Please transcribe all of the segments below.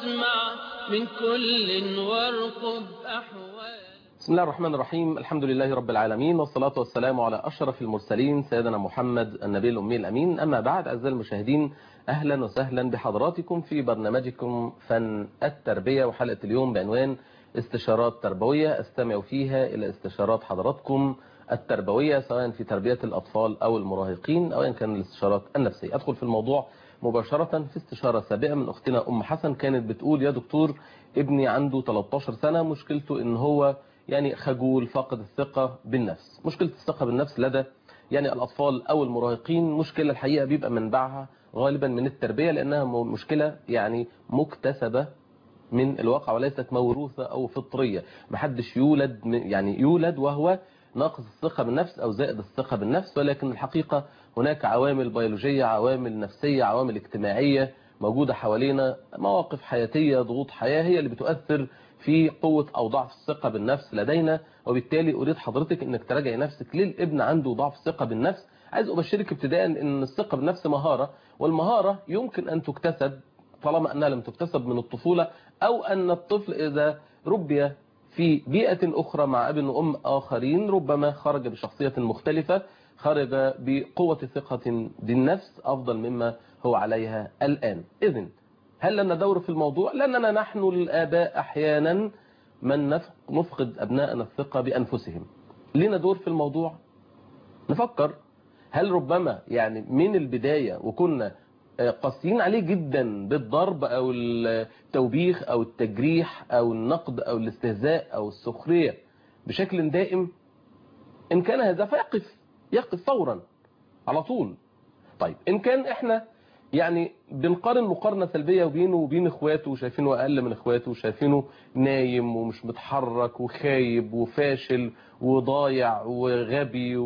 واسمع من كل وارقب أحوال بسم الله الرحمن الرحيم الحمد لله رب العالمين والصلاة والسلام على أشرف المرسلين سيدنا محمد النبي الأمي الأمين أما بعد أعزائي المشاهدين أهلا وسهلا بحضراتكم في برنامجكم فن التربية وحلقة اليوم بعنوان استشارات تربوية استمع فيها إلى استشارات حضراتكم التربوية سواء في تربية الأطفال أو المراهقين أو إن كان الاستشارات النفسية أدخل في الموضوع مباشرة في استشارة سابقة من أختنا أم حسن كانت بتقول يا دكتور ابني عنده 13 سنة مشكلته إن هو يعني خجول فاقد الثقة بالنفس مشكلة الثقة بالنفس لدى يعني الأطفال أو المراهقين مشكلة الحقيقة بيبقى منبعها غالبا من التربية لأنها مشكلة يعني مكتسبة من الواقع وليست موروثة أو فطرية محدش يولد يعني يولد وهو ناقص الثقة بالنفس أو زائد الثقة بالنفس ولكن الحقيقة هناك عوامل بيولوجية عوامل نفسية عوامل اجتماعية موجودة حوالينا مواقف حياتية ضغوط حياة هي اللي بتؤثر في قوة أو ضعف الثقة بالنفس لدينا وبالتالي أريد حضرتك أنك تراجعي نفسك ليه الابن عنده ضعف الثقة بالنفس عايز أبشرك ابتداء أن الثقة بالنفس مهارة والمهارة يمكن أن تكتسب طالما أنها لم تكتسب من الطفولة أو أن الطفل إذا ربي في بيئة أخرى مع أب وأم آخرين ربما خرج بشخصية مختلفة خرج بقوة ثقة بالنفس أفضل مما هو عليها الآن إذن هل لنا دور في الموضوع لأننا نحن الآباء أحيانا من نفقد أبنائنا الثقة بأنفسهم لنا دور في الموضوع نفكر هل ربما يعني من البداية وكنا قاسيين عليه جدا بالضرب أو التوبيخ أو التجريح أو النقد أو الاستهزاء أو السخرية بشكل دائم إن كان هذا فيقف يقف فورا على طول طيب إن كان إحنا يعني بنقارن مقارنة سلبية بينه وبين اخواته وشايفينه اقل من اخواته وشايفينه نايم ومش متحرك وخايب وفاشل وضايع وغبي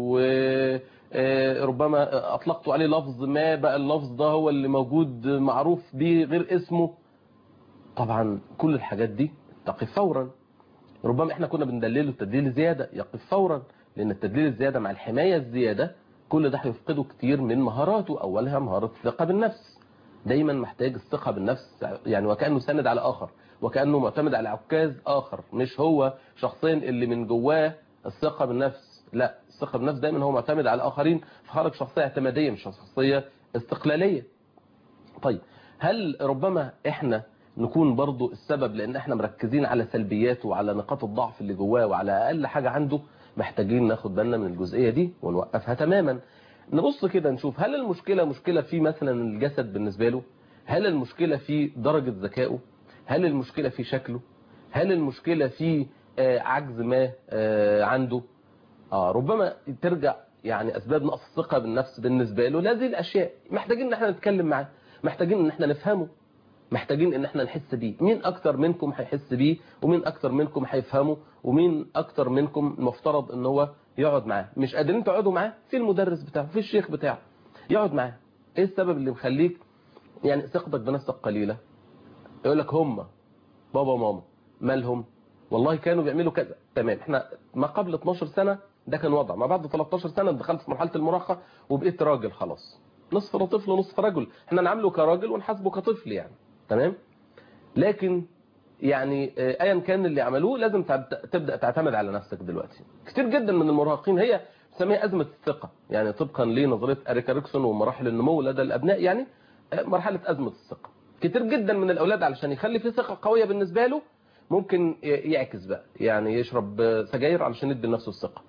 وربما اطلقتوا عليه لفظ ما بقى اللفظ ده هو اللي موجود معروف به غير اسمه طبعا كل الحاجات دي تقف فورا ربما احنا كنا بندلله التدليل زيادة يقف فورا لان التدليل الزيادة مع الحماية الزيادة كل ده هيفقده كتير من مهاراته أولها مهارة الثقة بالنفس دايما محتاج الثقة بالنفس يعني وكأنه سند على آخر وكأنه معتمد على عكاز آخر مش هو شخصيا اللي من جواه الثقة بالنفس لا الثقة بالنفس دايما هو معتمد على الآخرين فخرج شخصية اعتمادية مش شخصية استقلالية طيب هل ربما احنا نكون برضو السبب لان احنا مركزين على سلبياته وعلى نقاط الضعف اللي جواه وعلى اقل حاجة عنده محتاجين ناخد بالنا من الجزئية دي ونوقفها تماما نبص كده نشوف هل المشكلة مشكلة في مثلا الجسد بالنسبة له هل المشكلة في درجة ذكائه هل المشكلة في شكله هل المشكلة في عجز ما عنده آه ربما ترجع يعني أسباب نقص الثقة بالنفس بالنسبة له هذه الأشياء محتاجين ان احنا نتكلم معاه محتاجين ان احنا نفهمه محتاجين ان احنا نحس بيه مين اكتر منكم هيحس بيه ومين اكتر منكم هيفهمه ومين اكتر منكم المفترض ان هو يقعد معاه مش قادرين تقعدوا معاه في المدرس بتاعه في الشيخ بتاعه يقعد معاه ايه السبب اللي مخليك يعني ثقتك بنفسك قليلة يقول لك هم بابا وماما مالهم والله كانوا بيعملوا كذا تمام احنا ما قبل 12 سنة ده كان وضع ما بعد 13 سنة دخلت في مرحلة المراهقة وبقيت راجل خلاص نصف طفل ونصف رجل احنا نعامله كراجل ونحاسبه كطفل يعني تمام لكن يعني ايا كان اللي عملوه لازم تبدا تعتمد على نفسك دلوقتي كتير جدا من المراهقين هي بنسميها ازمه الثقه يعني طبقا لنظريه اريكا ريكسون ومراحل النمو لدى الابناء يعني مرحله ازمه الثقه كتير جدا من الاولاد علشان يخلي في ثقه قويه بالنسبه له ممكن يعكس بقى يعني يشرب سجاير علشان يدي لنفسه الثقه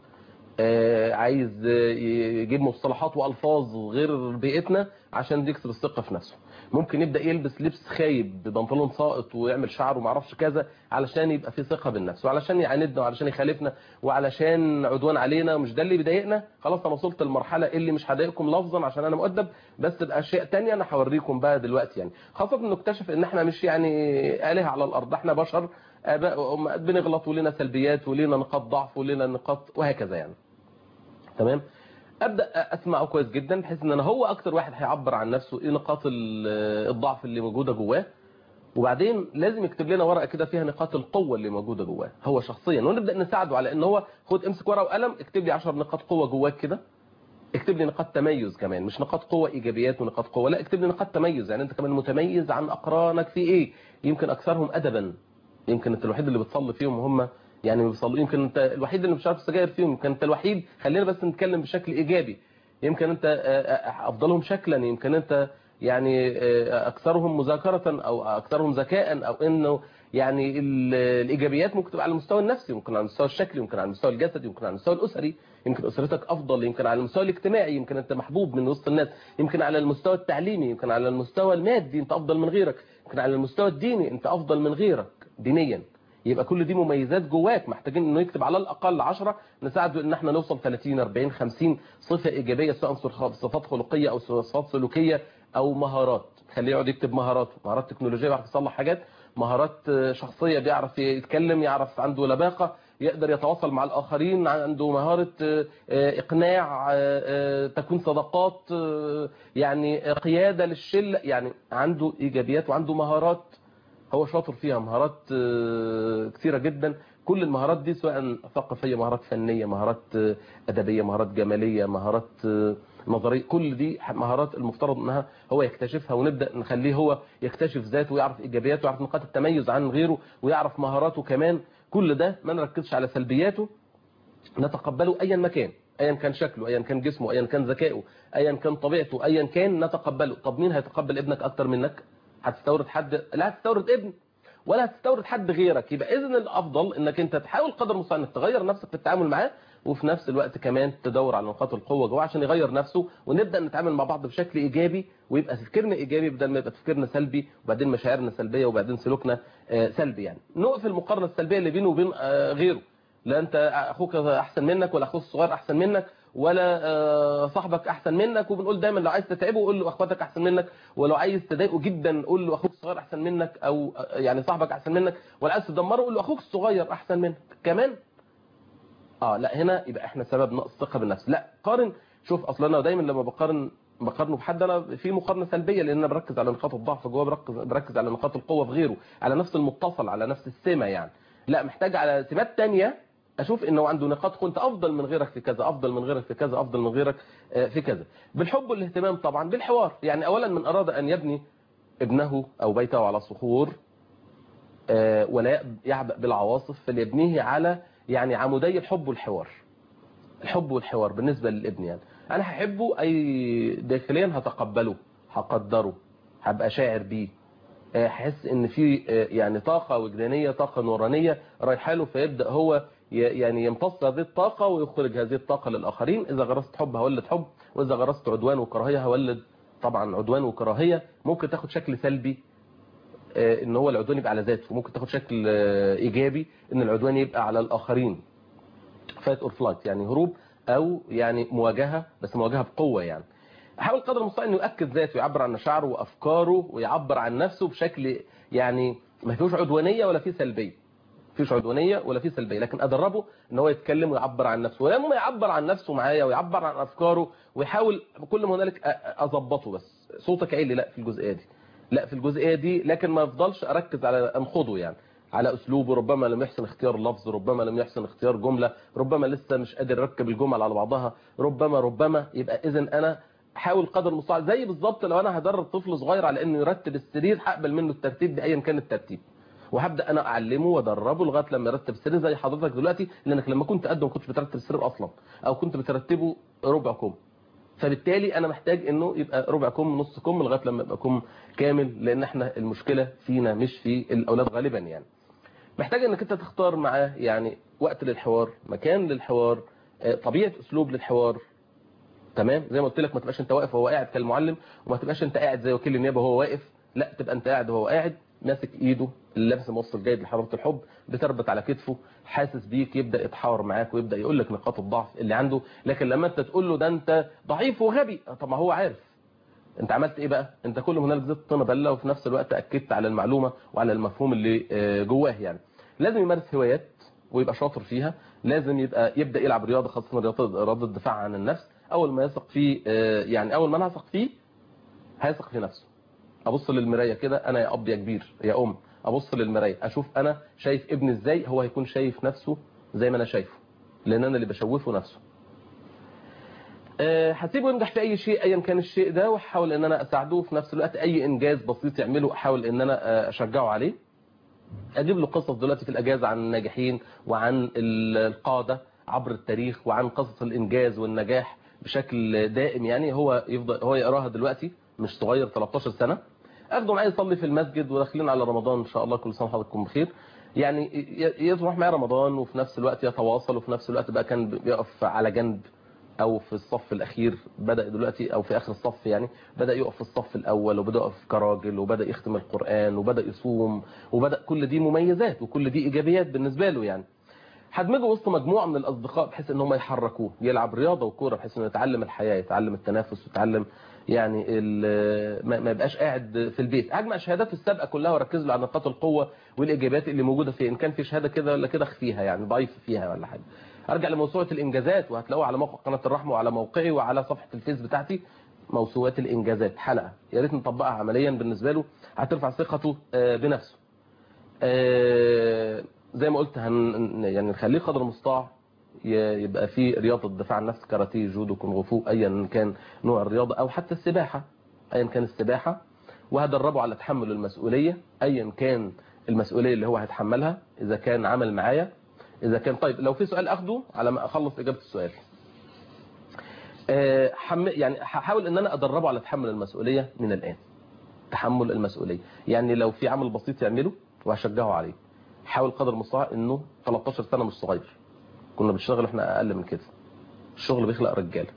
عايز يجيب مصطلحات والفاظ غير بيئتنا عشان يكسب الثقه في نفسه ممكن يبدا يلبس لبس خايب ببنطلون ساقط ويعمل شعره وما اعرفش كذا علشان يبقى فيه ثقه بالنفس وعلشان يعاندنا وعلشان يخالفنا وعلشان عدوان علينا مش ده اللي بيضايقنا خلاص انا وصلت للمرحله اللي مش هضايقكم لفظا عشان انا مؤدب بس باشياء ثانيه انا هوريكم بقى دلوقتي يعني خاصه انه اكتشف ان احنا مش يعني اله على الارض احنا بشر اباء وامهات بنغلط ولنا سلبيات ولنا نقاط ضعف ولنا نقاط وهكذا يعني تمام ابدا اسمعه كويس جدا بحيث ان انا هو اكتر واحد هيعبر عن نفسه ايه نقاط الضعف اللي موجوده جواه وبعدين لازم يكتب لنا ورقه كده فيها نقاط القوه اللي موجوده جواه هو شخصيا ونبدا نساعده على ان هو خد امسك ورقه وقلم اكتب لي 10 نقاط قوه جواك كده اكتب لي نقاط تميز كمان مش نقاط قوة ايجابيات ونقاط قوة لا اكتب لي نقاط تميز يعني انت كمان متميز عن اقرانك في ايه يمكن اكثرهم ادبا يمكن انت الوحيد اللي بتصلي فيهم وهم يعني بيصلوا يمكن انت الوحيد اللي مش عارف السجاير فيهم يمكن انت الوحيد خلينا بس نتكلم بشكل ايجابي يمكن انت افضلهم شكلا يمكن انت يعني اكثرهم مذاكرة او اكثرهم ذكاء او انه يعني الايجابيات ممكن تبقى على المستوى النفسي ممكن على المستوى الشكلي ممكن على المستوى الجسدي ممكن على المستوى الاسري يمكن اسرتك افضل يمكن على المستوى الاجتماعي يمكن انت محبوب من وسط الناس يمكن على المستوى التعليمي يمكن على المستوى المادي انت افضل من غيرك يمكن على المستوى الديني انت افضل من غيرك دينيا يبقى كل دي مميزات جواك محتاجين انه يكتب على الاقل 10 نساعده ان احنا نوصل 30 40 50 صفه ايجابيه سواء صفات خلقيه او صفات سلوكيه او مهارات خليه يقعد يكتب مهارات مهارات تكنولوجيه بيعرف يصلح حاجات مهارات شخصيه بيعرف يتكلم يعرف عنده لباقه يقدر يتواصل مع الآخرين عنده مهارة إقناع تكون صداقات يعني قيادة للشلة يعني عنده إيجابيات وعنده مهارات هو شاطر فيها مهارات كثيرة جدا كل المهارات دي سواء ثقافية مهارات فنية مهارات أدبية مهارات جمالية مهارات نظرية كل دي مهارات المفترض انها هو يكتشفها ونبدأ نخليه هو يكتشف ذاته ويعرف ايجابياته ويعرف نقاط التميز عن غيره ويعرف مهاراته كمان كل ده ما نركزش على سلبياته نتقبله ايا ما كان ايا كان شكله ايا كان جسمه ايا كان ذكائه ايا كان طبيعته ايا كان نتقبله طب مين هيتقبل ابنك اكتر منك هتستورد حد لا هتستورد ابن ولا هتستورد حد غيرك يبقى اذا الافضل انك انت تحاول قدر المستطاع انك تغير نفسك في التعامل معاه وفي نفس الوقت كمان تدور على نقاط القوه جوه عشان يغير نفسه ونبدا نتعامل مع بعض بشكل ايجابي ويبقى تفكيرنا ايجابي بدل ما يبقى تفكيرنا سلبي وبعدين مشاعرنا سلبيه وبعدين سلوكنا سلبي يعني نقف المقارنه السلبيه اللي بينه وبين غيره لا انت اخوك احسن منك ولا اخوك الصغير احسن منك ولا صاحبك احسن منك وبنقول دايما لو عايز تتعبه قول له اخواتك احسن منك ولو عايز تضايقه جدا قول له اخوك الصغير احسن منك او يعني صاحبك احسن منك ولا عايز تدمره قول له اخوك الصغير احسن منك كمان اه لا هنا يبقى احنا سبب نقص ثقه بالنفس لا قارن شوف اصلا انا دايما لما بقارن بقارنه بحد انا في مقارنه سلبيه لان انا بركز على نقاط الضعف جوه بركز بركز على نقاط القوه في غيره على نفس المتصل على نفس السمه يعني لا محتاج على سمات ثانيه اشوف انه عنده نقاط كنت افضل من غيرك في كذا افضل من غيرك في كذا افضل من غيرك في كذا بالحب والاهتمام طبعا بالحوار يعني اولا من اراد ان يبني ابنه او بيته على صخور ولا يعبأ بالعواصف فليبنيه على يعني عمودي الحب والحوار الحب والحوار بالنسبة للابن يعني انا هحبه اي داخليا هتقبله هقدره هبقى شاعر بيه هحس ان في يعني طاقة وجدانية طاقة نورانية رايحه له فيبدأ هو يعني يمتص هذه الطاقة ويخرج هذه الطاقة للآخرين إذا غرست حب هولد حب وإذا غرست عدوان وكراهية هولد طبعا عدوان وكراهية ممكن تاخد شكل سلبي ان هو العدوان يبقى على ذاته وممكن تاخد شكل ايجابي ان العدوان يبقى على الاخرين فايت اور فلايت يعني هروب او يعني مواجهه بس مواجهه بقوه يعني حاول قدر المستطاع انه ياكد ذاته ويعبر عن مشاعره وافكاره ويعبر عن نفسه بشكل يعني ما فيهوش عدوانيه ولا فيه سلبيه فيش عدوانيه ولا فيه سلبيه لكن ادربه ان هو يتكلم ويعبر عن نفسه ولما يعبر عن نفسه معايا ويعبر عن افكاره ويحاول كل ما هنالك اظبطه بس صوتك عالي لا في الجزئيه دي لا في الجزئيه دي لكن ما افضلش اركز على انخضه يعني على اسلوبه ربما لم يحسن اختيار اللفظ ربما لم يحسن اختيار جمله ربما لسه مش قادر يركب الجمل على بعضها ربما ربما يبقى اذا انا حاول قدر المستطاع زي بالظبط لو انا هدرب طفل صغير على انه يرتب السرير هقبل منه الترتيب بايا كان الترتيب وهبدا انا اعلمه وادربه لغايه لما يرتب السرير زي حضرتك دلوقتي لانك لما كنت قد ما كنتش بترتب السرير اصلا او كنت بترتبه ربع كم فبالتالي انا محتاج انه يبقى ربع كم نص كم لغايه لما يبقى كم كامل لان احنا المشكله فينا مش في الاولاد غالبا يعني محتاج انك انت تختار معاه يعني وقت للحوار مكان للحوار طبيعه اسلوب للحوار تمام زي ما قلت لك ما تبقاش انت واقف وهو قاعد كالمعلم وما تبقاش انت قاعد زي وكيل النيابه وهو واقف لا تبقى انت قاعد وهو قاعد ماسك ايده اللبس موصل جيد لحراره الحب بتربط على كتفه حاسس بيك يبدا يتحاور معاك ويبدا يقول لك نقاط الضعف اللي عنده لكن لما انت تقول له ده انت ضعيف وغبي طب ما هو عارف انت عملت ايه بقى انت كل ما هنالك زدت طينه بله وفي نفس الوقت اكدت على المعلومه وعلى المفهوم اللي جواه يعني لازم يمارس هوايات ويبقى شاطر فيها لازم يبقى يبدا يلعب رياضه خاصه رياضه رياضه الدفاع عن النفس اول ما يثق فيه يعني اول ما انا هثق فيه هيثق في نفسه ابص للمرايه كده انا يا اب يا كبير يا ام ابص للمرايه اشوف انا شايف ابني ازاي هو هيكون شايف نفسه زي ما انا شايفه لان انا اللي بشوفه نفسه آه، هسيبه ينجح في اي شيء ايا كان الشيء ده واحاول ان انا اساعده وفي نفس الوقت اي انجاز بسيط يعمله احاول ان انا آه، اشجعه عليه اجيب له قصص دلوقتي في الاجازه عن الناجحين وعن ال- القاده عبر التاريخ وعن قصص الانجاز والنجاح بشكل دائم يعني هو يفضل هو يقراها دلوقتي مش صغير 13 سنه اخده معايا يصلي في المسجد وداخلين على رمضان ان شاء الله كل سنه وحضراتكم بخير يعني ي- يروح معايا رمضان وفي نفس الوقت يتواصل وفي نفس الوقت بقى كان بيقف على جنب او في الصف الاخير بدا دلوقتي او في اخر الصف يعني بدا يقف في الصف الاول وبدا يقف كراجل وبدا يختم القران وبدا يصوم وبدا كل دي مميزات وكل دي ايجابيات بالنسبه له يعني هدمجه وسط مجموعه من الاصدقاء بحيث ان هم يحركوه يلعب رياضه وكوره بحيث انه يتعلم الحياه يتعلم التنافس ويتعلم يعني ال- ما ما يبقاش قاعد في البيت اجمع شهاداته السابقه كلها واركز له على نقاط القوه والايجابيات اللي موجوده فيه ان كان في شهاده كده ولا كده اخفيها يعني ضعيف فيها ولا حاجه ارجع لموسوعه الانجازات وهتلاقوها على موقع قناه الرحمه وعلى موقعي وعلى صفحه الفيس بتاعتي موسوعات الانجازات حلقه يا ريت نطبقها عمليا بالنسبه له هترفع ثقته آه، بنفسه آه، زي ما قلت هن يعني نخليه قدر المستطاع ي- يبقى في رياضه دفاع عن النفس كاراتيه جودو كونغ فو ايا كان نوع الرياضه او حتى السباحه ايا كان السباحه وهدربه على تحمل المسؤوليه ايا كان المسؤوليه اللي هو هيتحملها اذا كان عمل معايا اذا كان طيب لو في سؤال اخده على ما اخلص اجابه السؤال آه، حم... يعني هحاول ان انا ادربه على تحمل المسؤوليه من الان تحمل المسؤوليه يعني لو في عمل بسيط يعمله وهشجعه عليه حاول قدر المستطاع انه 13 سنه مش صغير كنا بنشتغل احنا اقل من كده الشغل بيخلق رجاله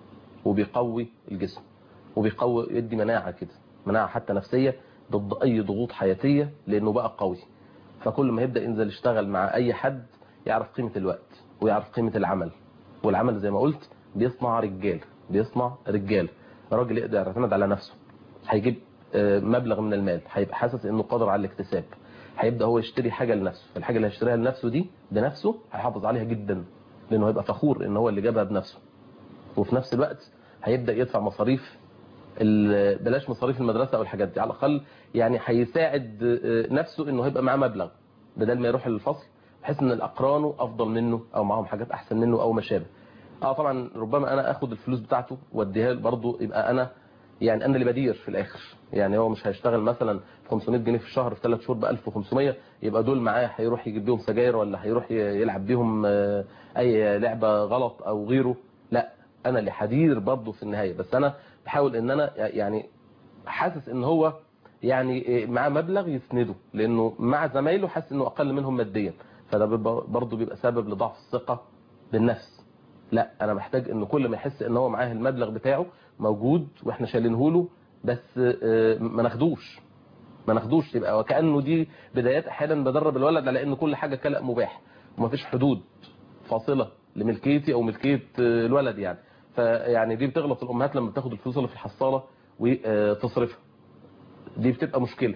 وبيقوي الجسم وبيقوي يدي مناعه كده مناعه حتى نفسيه ضد اي ضغوط حياتيه لانه بقى قوي فكل ما يبدا ينزل يشتغل مع اي حد يعرف قيمه الوقت ويعرف قيمه العمل والعمل زي ما قلت بيصنع رجال بيصنع رجال راجل يقدر يعتمد على نفسه هيجيب آه، مبلغ من المال هيبقى حاسس انه قادر على الاكتساب هيبدا هو يشتري حاجه لنفسه الحاجه اللي هيشتريها لنفسه دي بنفسه هيحافظ عليها جدا لانه هيبقى فخور ان هو اللي جابها بنفسه وفي نفس الوقت هيبدا يدفع مصاريف ال- بلاش مصاريف المدرسه او الحاجات دي على الاقل يعني هيساعد آه، نفسه انه هيبقى معاه مبلغ بدل ما يروح للفصل بحيث ان الاقرانه افضل منه او معاهم حاجات احسن منه او ما شابه اه طبعا ربما انا اخد الفلوس بتاعته واديها له برضه يبقى انا يعني انا اللي بدير في الاخر يعني هو مش هيشتغل مثلا 500 جنيه في الشهر في 3 شهور ب 1500 يبقى دول معاه هيروح يجيب بيهم سجاير ولا هيروح ي- يلعب بيهم آه، اي لعبه غلط او غيره لا انا اللي هدير برضه في النهايه بس انا بحاول ان انا يعني حاسس ان هو يعني معاه مبلغ يسنده لانه مع زمايله حاسس انه اقل منهم ماديا فده بيبقى- برضه بيبقى سبب لضعف الثقه بالنفس لا انا محتاج ان كل ما يحس ان هو معاه المبلغ بتاعه موجود واحنا شايلينه له بس آه، ما ناخدوش ما ناخدوش يبقى وكانه دي بدايات احيانا بدرب الولد على ان كل حاجه كلأ مباح ومفيش حدود فاصله لملكيتي او ملكيه آه، الولد يعني فيعني دي بتغلط الامهات لما بتاخد الفلوس اللي في الحصاله وتصرفها دي بتبقى مشكله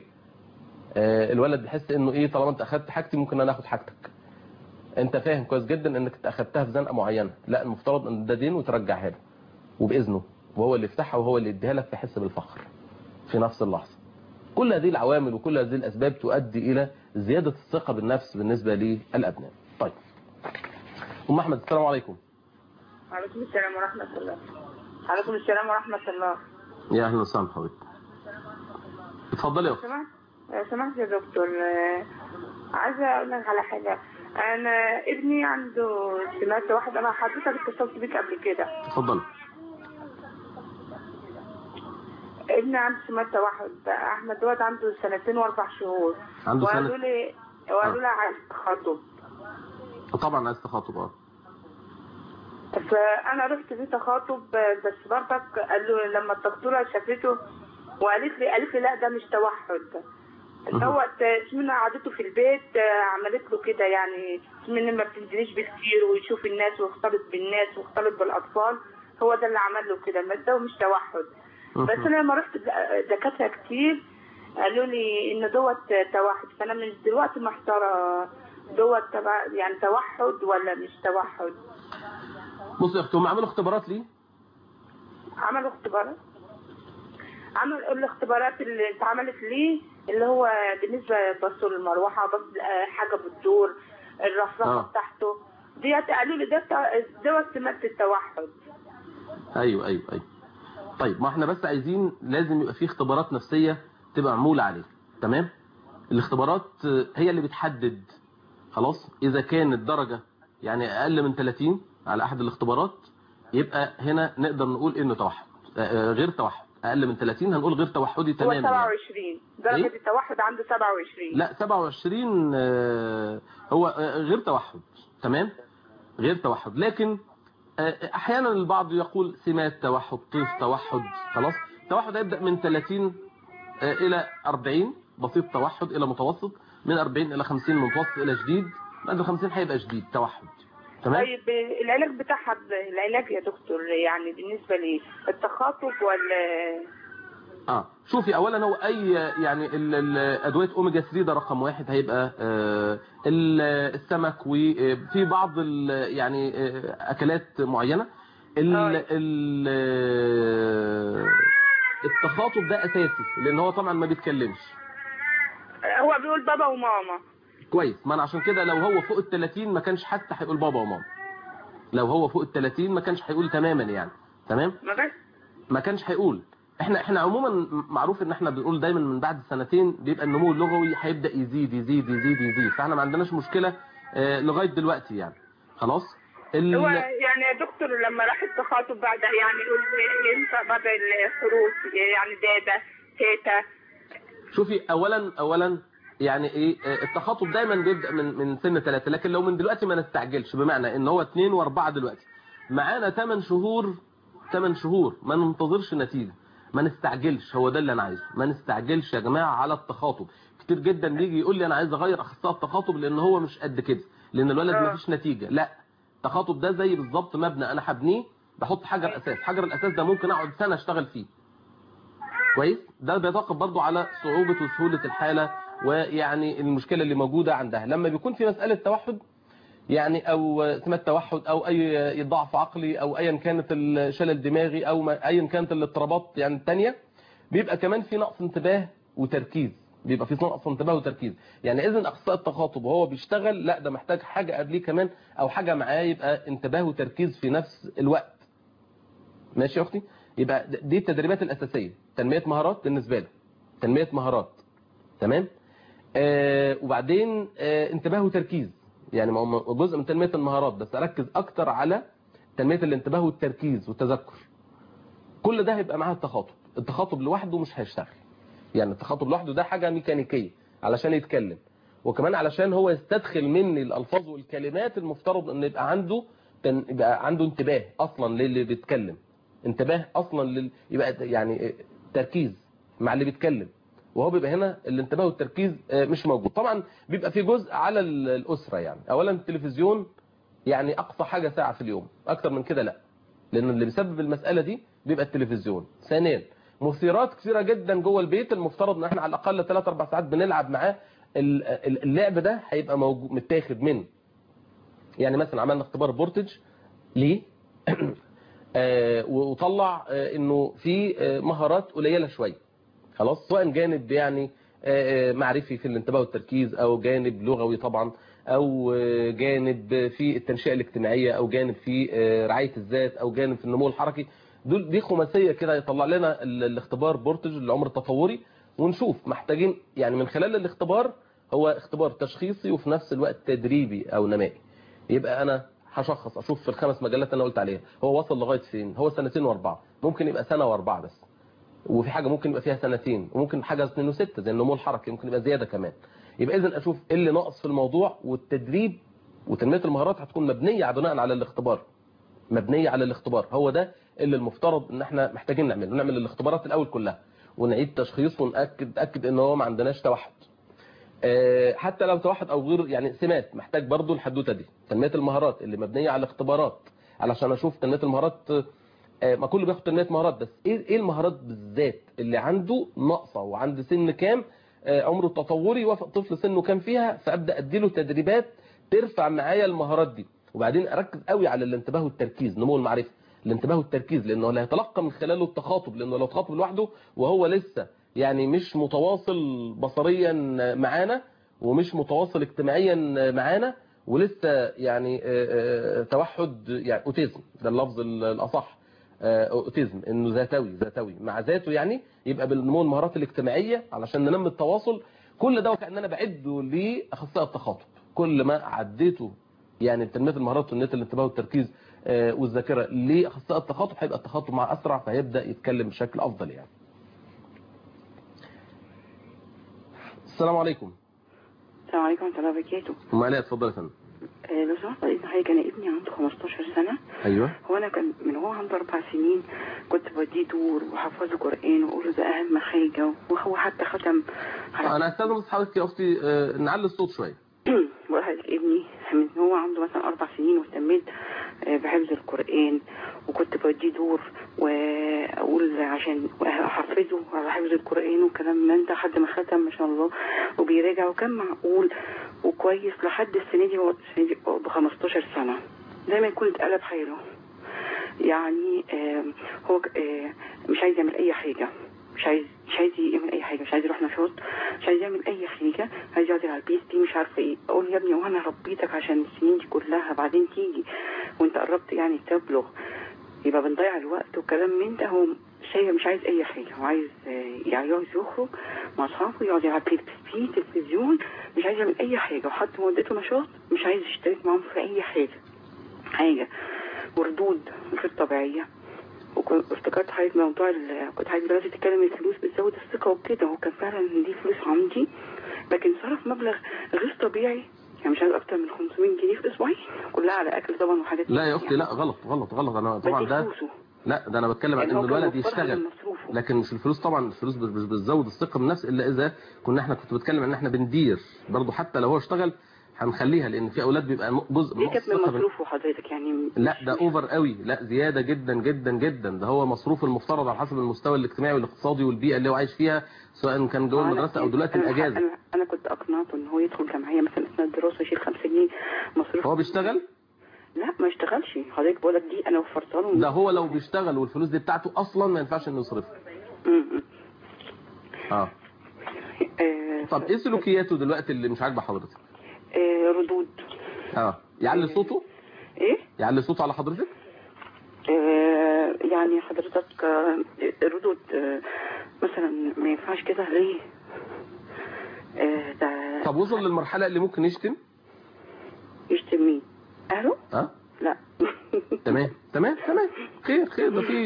آه، الولد بيحس انه ايه طالما انت اخدت حاجتي ممكن انا اخد حاجتك انت فاهم كويس جدا انك انت اخدتها في زنقه معينه لا المفترض ان ده دين وترجعها له وباذنه وهو اللي يفتحها وهو اللي يديها لك فيحس بالفخر في نفس اللحظه كل هذه العوامل وكل هذه الاسباب تؤدي الى زياده الثقه بالنفس بالنسبه للابناء طيب ام احمد السلام عليكم وعليكم السلام ورحمة الله وعليكم السلام ورحمة الله يا اهلا وسهلا حضرتك اتفضلي يا اختي سمحت آه، سمحت يا دكتور آه، عايزة أقول لك على حاجة أنا ابني عنده سمات واحد أنا حضرتك اتصلت بيك قبل كده اتفضلي ابني عنده سمات واحد أحمد دوت عنده سنتين وأربع شهور عنده وقالوا سنه لي وقالوا لي عايز تخطب طبعا عايز تخاطب اه فأنا رحت في تخاطب آه، بس برضك قالوا لما الدكتورة شافته وقالت لي قالت لي لا ده مش توحد دوت اسمنا قعدته في البيت آه، عملت له كده يعني اسمنا ما بتنزليش بكتير ويشوف الناس ويختلط بالناس ويختلط بالاطفال هو ده اللي عمل له كده بس ده مش توحد بس انا لما رحت د- دكاتره كتير قالوا لي ان دوت توحد فانا من دلوقتي محتاره دوت تبع يعني توحد ولا مش توحد بصي يا اختي هم عملوا اختبارات ليه عملوا اختبارات عمل الاختبارات اللي اتعملت ليه اللي هو بالنسبه بصوا للمروحه بص آه، حاجه بتدور الرفرفه آه. بتاعته ديت قالوا لي ده بتاع- دوت سمات التوحد ايوه ايوه ايوه طيب ما احنا بس عايزين لازم يبقى في اختبارات نفسيه تبقى معموله عليه تمام الاختبارات آه، هي اللي بتحدد خلاص اذا كانت درجه يعني اقل من 30 على احد الاختبارات يبقى هنا نقدر نقول انه توحد آه، آه، غير توحد اقل من 30 هنقول غير توحدي هو تماما يعني. 27 درجة إيه؟ التوحد عنده 27 لا 27 آه، هو آه، غير توحد تمام غير توحد لكن آه، احيانا البعض يقول سمات توحد طيف توحد خلاص التوحد هيبدا من 30 آه، الى 40 بسيط توحد الى متوسط من 40 الى 50 متوسط الى شديد بعد ال 50 هيبقى شديد توحد تمام طيب العلاج بتاعها العلاج يا دكتور يعني بالنسبة لي التخاطب ولا اه شوفي اولا هو اي يعني ال- ال- ادويه اوميجا 3 ده رقم واحد هيبقى آه، ال- السمك وفي بعض ال- يعني آه، اكلات معينه ال آه. ال آه، التخاطب ده اساسي لان هو طبعا ما بيتكلمش هو بيقول بابا وماما كويس ما انا عشان كده لو هو فوق ال 30 ما كانش حتى هيقول بابا وماما لو هو فوق ال 30 ما كانش هيقول تماما يعني تمام ما بس ما كانش هيقول احنا احنا عموما معروف ان احنا بنقول دايما من بعد سنتين بيبقى النمو اللغوي هيبدا يزيد يزيد يزيد يزيد فاحنا ما عندناش مشكله اه لغايه دلوقتي يعني خلاص ال... هو يعني يا دكتور لما راح التخاطب بعد يعني يقول ينفع بعد الحروف يعني دادا تيتا شوفي اولا اولا يعني ايه اه التخاطب دايما بيبدا من من سن ثلاثة لكن لو من دلوقتي ما نستعجلش بمعنى ان هو 2 و4 دلوقتي معانا 8 شهور 8 شهور ما ننتظرش نتيجه ما نستعجلش هو ده اللي انا عايزه ما نستعجلش يا جماعه على التخاطب كتير جدا بيجي يقول لي انا عايز اغير اخصائي التخاطب لان هو مش قد كده لان الولد آه. ما فيش نتيجه لا التخاطب ده زي بالظبط مبنى انا هبنيه بحط حجر اساس حجر الاساس ده ممكن اقعد سنه اشتغل فيه كويس ده بيتوقف برضو على صعوبه وسهوله الحاله ويعني المشكله اللي موجوده عندها لما بيكون في مساله توحد يعني او سمات توحد او اي ضعف عقلي او ايا كانت الشلل الدماغي او ما- ايا كانت الاضطرابات يعني الثانيه بيبقى كمان في نقص انتباه وتركيز بيبقى في نقص انتباه وتركيز يعني اذا اخصائي التخاطب وهو بيشتغل لا ده محتاج حاجه قبليه كمان او حاجه معاه يبقى انتباه وتركيز في نفس الوقت ماشي يا اختي يبقى د- دي التدريبات الاساسيه تنميه مهارات بالنسبه له تنميه مهارات تمام آه وبعدين آه انتباه وتركيز يعني ما هو جزء من تنميه المهارات بس اركز اكتر على تنميه الانتباه والتركيز والتذكر كل ده هيبقى معاه التخاطب التخاطب لوحده مش هيشتغل يعني التخاطب لوحده ده حاجه ميكانيكيه علشان يتكلم وكمان علشان هو يستدخل مني الالفاظ والكلمات المفترض ان يبقى عنده تن... يبقى عنده انتباه اصلا للي بيتكلم انتباه اصلا لل... يبقى يعني تركيز مع اللي بيتكلم وهو بيبقى هنا الانتباه والتركيز آه، مش موجود طبعا بيبقى في جزء على ال- الاسره يعني اولا التلفزيون يعني اقصى حاجه ساعه في اليوم اكتر من كده لا لان اللي بيسبب المساله دي بيبقى التلفزيون ثانيا مثيرات كثيره جدا جوه البيت المفترض ان احنا على الاقل 3 4 ساعات بنلعب معاه ال- ال- اللعب ده هيبقى موجود متاخد من يعني مثلا عملنا اختبار بورتج ليه آه، وطلع آه، انه في آه، مهارات قليله شويه خلاص سواء جانب يعني آه، آه، معرفي في الانتباه والتركيز او جانب لغوي طبعا او آه، جانب في التنشئه الاجتماعيه او جانب في آه، رعايه الذات او جانب في النمو الحركي دول دي خماسيه كده يطلع لنا ال- الاختبار بورتج العمر التطوري ونشوف محتاجين يعني من خلال الاختبار هو اختبار تشخيصي وفي نفس الوقت تدريبي او نمائي يبقى انا هشخص اشوف في الخمس مجالات اللي انا قلت عليها هو وصل لغايه فين هو سنتين واربعه ممكن يبقى سنه واربعه بس وفي حاجه ممكن يبقى فيها سنتين وممكن حاجه اثنين وسته زي النمو الحركي ممكن يبقى زياده كمان يبقى اذا اشوف ايه اللي ناقص في الموضوع والتدريب وتنميه المهارات هتكون مبنيه بناء على الاختبار مبنيه على الاختبار هو ده اللي المفترض ان احنا محتاجين نعمله نعمل الاختبارات الاول كلها ونعيد تشخيص ونأكد أكد ان هو ما عندناش توحد آه، حتى لو توحد او غير يعني سمات محتاج برضو الحدوته دي تنميه المهارات اللي مبنيه على الاختبارات علشان اشوف تنميه المهارات آه، ما كله بياخد تنميه مهارات بس ايه ايه المهارات بالذات اللي عنده ناقصه وعند سن كام آه، عمره التطوري وافق طفل سنه كام فيها فابدا اديله تدريبات ترفع معايا المهارات دي وبعدين اركز قوي على الانتباه والتركيز نمو المعرفه الانتباه والتركيز لانه لا يتلقى من خلاله التخاطب لانه لو تخاطب لوحده وهو لسه يعني مش متواصل بصريا معانا ومش متواصل اجتماعيا معانا ولسه يعني آه، آه، توحد يعني اوتيزم ده اللفظ ال- الاصح آه، اوتيزم انه ذاتوي ذاتوي مع ذاته يعني يبقى بالنمو المهارات الاجتماعيه علشان ننمي التواصل كل ده وكان انا بعده لاخصائي التخاطب كل ما عديته يعني تنميه المهارات وتنميه الانتباه والتركيز آه، والذاكره لاخصائي التخاطب هيبقى التخاطب معاه اسرع فهيبدا يتكلم بشكل افضل يعني السلام عليكم السلام عليكم ورحمة الله وبركاته ام علاء اتفضل يا فندم آه، لو سمحت بإذن حضرتك أنا ابني عنده 15 سنة ايوه هو أنا كان من هو عنده أربع سنين كنت بديه دور وحفظه قرآن وأقول له ده أهم حاجة وهو حتى ختم انا استاذن بس حضرتك يا اختي آه، نعلي الصوت شويه بقول لحضرتك ابني من هو عنده مثلا أربع سنين واهتميت آه، بحفظ القرآن وكنت بديه دور وأقول عشان أحفظه على حفظ القرآن وكلام من ده لحد ما ختم ما شاء الله وبيراجع وكان معقول وكويس لحد السنة دي هو السنة دي ب 15 سنة دايما يكون اتقلب حاله يعني آم، هو ك- آه، مش عايز يعمل أي حاجة مش عايز مش عايز يعمل اي حاجه مش عايز يروح نشاط مش عايز يعمل اي حاجه عايز يقعد على البيس دي مش عارفه ايه اقول له يا ابني وانا ربيتك عشان السنين دي كلها بعدين تيجي وانت قربت يعني تبلغ يبقى بنضيع الوقت وكلام من ده هو شيء مش عايز اي حاجه هو عايز آه، يعني عايز يخرج مع اصحابه يقعد يلعب بلاي ستيشن تلفزيون مش عايز يعمل اي حاجه وحتى مودته نشاط مش عايز يشترك معاهم في اي حاجه حاجه وردود غير طبيعيه وكنت افتكرت حضرتك موضوع ال- كنت حضرتك دلوقتي تتكلم الفلوس بتزود الثقه وكده هو كان فعلا دي فلوس عندي لكن صرف مبلغ غير طبيعي يعني مش عايز اكتر من 500 جنيه في اسبوعين كلها على اكل طبعا وحاجات لا يا يعني. اختي لا غلط غلط غلط انا طبعا بدي ده فلوسه. لا ده انا بتكلم عن يعني ان هو كان الولد مضطر يشتغل من مصروفه. لكن مش الفلوس طبعا الفلوس مش مش بتزود الثقه بالنفس الا اذا كنا احنا كنت بتكلم ان احنا بندير برضه حتى لو هو اشتغل هنخليها لان في اولاد بيبقى م- جزء دي نقص كانت من ثقة بال- مصروفه حضرتك يعني لا مش- ده اوفر قوي لا زياده جدا جدا جدا ده هو مصروف المفترض على حسب المستوى الاجتماعي والاقتصادي والبيئه اللي هو عايش فيها سواء كان جوه أنا- المدرسه او دلوقتي أنا- الاجازه انا انا كنت اقنعته ان هو يدخل جمعيه مثلا اثناء الدراسه يشيل 5 جنيه مصروف هو بيشتغل لا ما اشتغلش حضرتك بقول لك دي انا وفرتها له ده هو لو بيشتغل والفلوس دي بتاعته اصلا ما ينفعش انه يصرفها م- م. اه آه، طب ايه سلوكياته دلوقتي اللي مش عاجبه حضرتك آه، ردود اه يعلي صوته ايه يعلي صوته على حضرتك آه، يعني حضرتك آه، الردود آه، مثلا ما ينفعش كده ليه آه، ده طب وصل للمرحله اللي ممكن يشتم يشتم مين اهله اه لا تمام تمام تمام خير خير ده في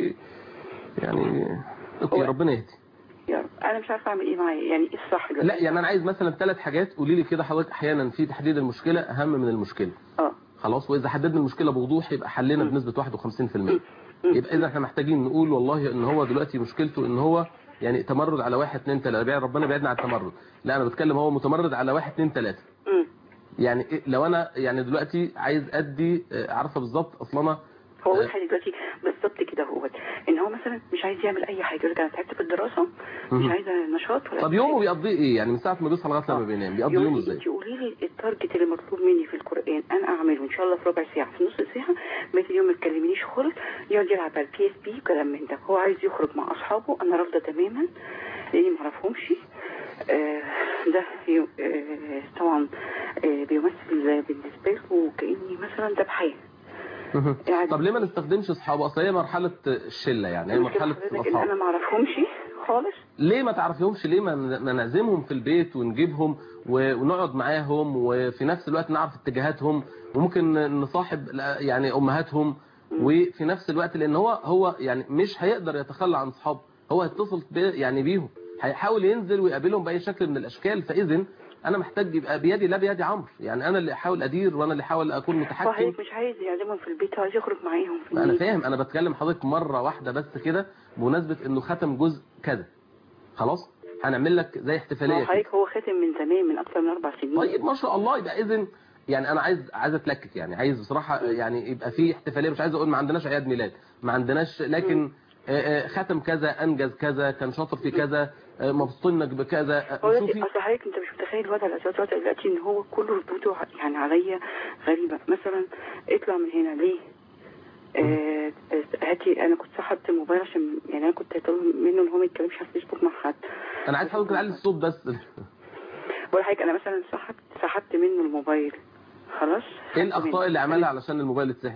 يعني اوكي هو- ربنا يهدي يا رب انا مش عارفه اعمل ايه معايا يعني ايه الصح دلوقتي؟ لا يعني انا عايز مثلا ثلاث حاجات قولي لي كده حضرتك احيانا في تحديد المشكله اهم من المشكله اه خلاص واذا حددنا المشكله بوضوح يبقى حلنا بنسبه 51% يبقى اذا احنا محتاجين نقول والله ان هو دلوقتي مشكلته ان هو يعني تمرد على واحد اتنين تلاته بيع- ربنا بعدنا عن التمرد لا انا بتكلم هو متمرد على واحد اتنين تلاته مم. يعني إيه- لو انا يعني دلوقتي عايز ادي آه، عارفه بالظبط اصل انا هو آه. واضح لي دلوقتي بالظبط كده هو ان هو مثلا مش عايز يعمل اي حاجه يقول لك انا تعبت في الدراسه مش مهم. عايزه نشاط ولا طب أي يومه حاجة. بيقضيه ايه يعني من ساعه ما بيصحى لغايه لما بينام بيقضي يقول يومه لي ازاي انت قولي لي التارجت اللي مطلوب مني في القران انا اعمله ان شاء الله في ربع ساعه في نص ساعه بقيت اليوم ما تكلمنيش خالص يقعد يلعب على البي اس بي وكلام من ده هو عايز يخرج مع اصحابه انا رافضه تماما لاني ما اعرفهمش آه ده يو- آه طبعا آه بيمثل بالنسبه له كاني مثلا ذبحاه مهم. يعني- طب ليه ما نستخدمش اصحابه اصل هي مرحله الشله يعني هي المشكلة مرحله حضرتك ان الاصحاب انا ما اعرفهمش خالص ليه ما تعرفيهمش ليه ما ما نعزمهم في البيت ونجيبهم و- ونقعد معاهم وفي نفس الوقت نعرف اتجاهاتهم وممكن نصاحب لا- يعني امهاتهم وفي نفس الوقت لان هو هو يعني مش هيقدر يتخلى عن اصحابه هو هيتصل بي يعني بيهم هيحاول ينزل ويقابلهم باي شكل من الاشكال فاذا انا محتاج يبقى بيدي لا بيدي عمرو يعني انا اللي احاول ادير وانا اللي احاول اكون متحكم فحضرتك مش عايز يعزمهم في البيت عايز يخرج معاهم في انا النادي. فاهم انا بتكلم حضرتك مره واحده بس كده بمناسبه انه ختم جزء كذا خلاص هنعمل لك زي ما احتفاليه هو كده. حضرتك هو خاتم من زمان من اكثر من اربع سنين طيب ما شاء الله يبقى اذا يعني انا عايز عايز اتلكك يعني عايز بصراحه يعني يبقى في احتفاليه مش عايز اقول ما عندناش اعياد ميلاد ما عندناش لكن آه، آه، ختم كذا انجز كذا كان شاطر في كذا آه، مبسوطينك بكذا آه، هو دلوقتي شوفي اصل حضرتك انت مش متخيل الوضع الاساسي دلوقتي دلوقتي ان هو كل ردوده يعني عليا غريبه مثلا اطلع من هنا ليه؟ آه، آه، هاتي انا كنت سحبت الموبايل عشان يعني انا كنت طالب منه ان هو ما يتكلمش على الفيسبوك مع حد انا عايز حضرتك تعلي الصوت بس بقول لحضرتك انا مثلا سحبت سحبت منه الموبايل خلاص ايه خدته منه. الاخطاء اللي عملها علشان الموبايل اتسحب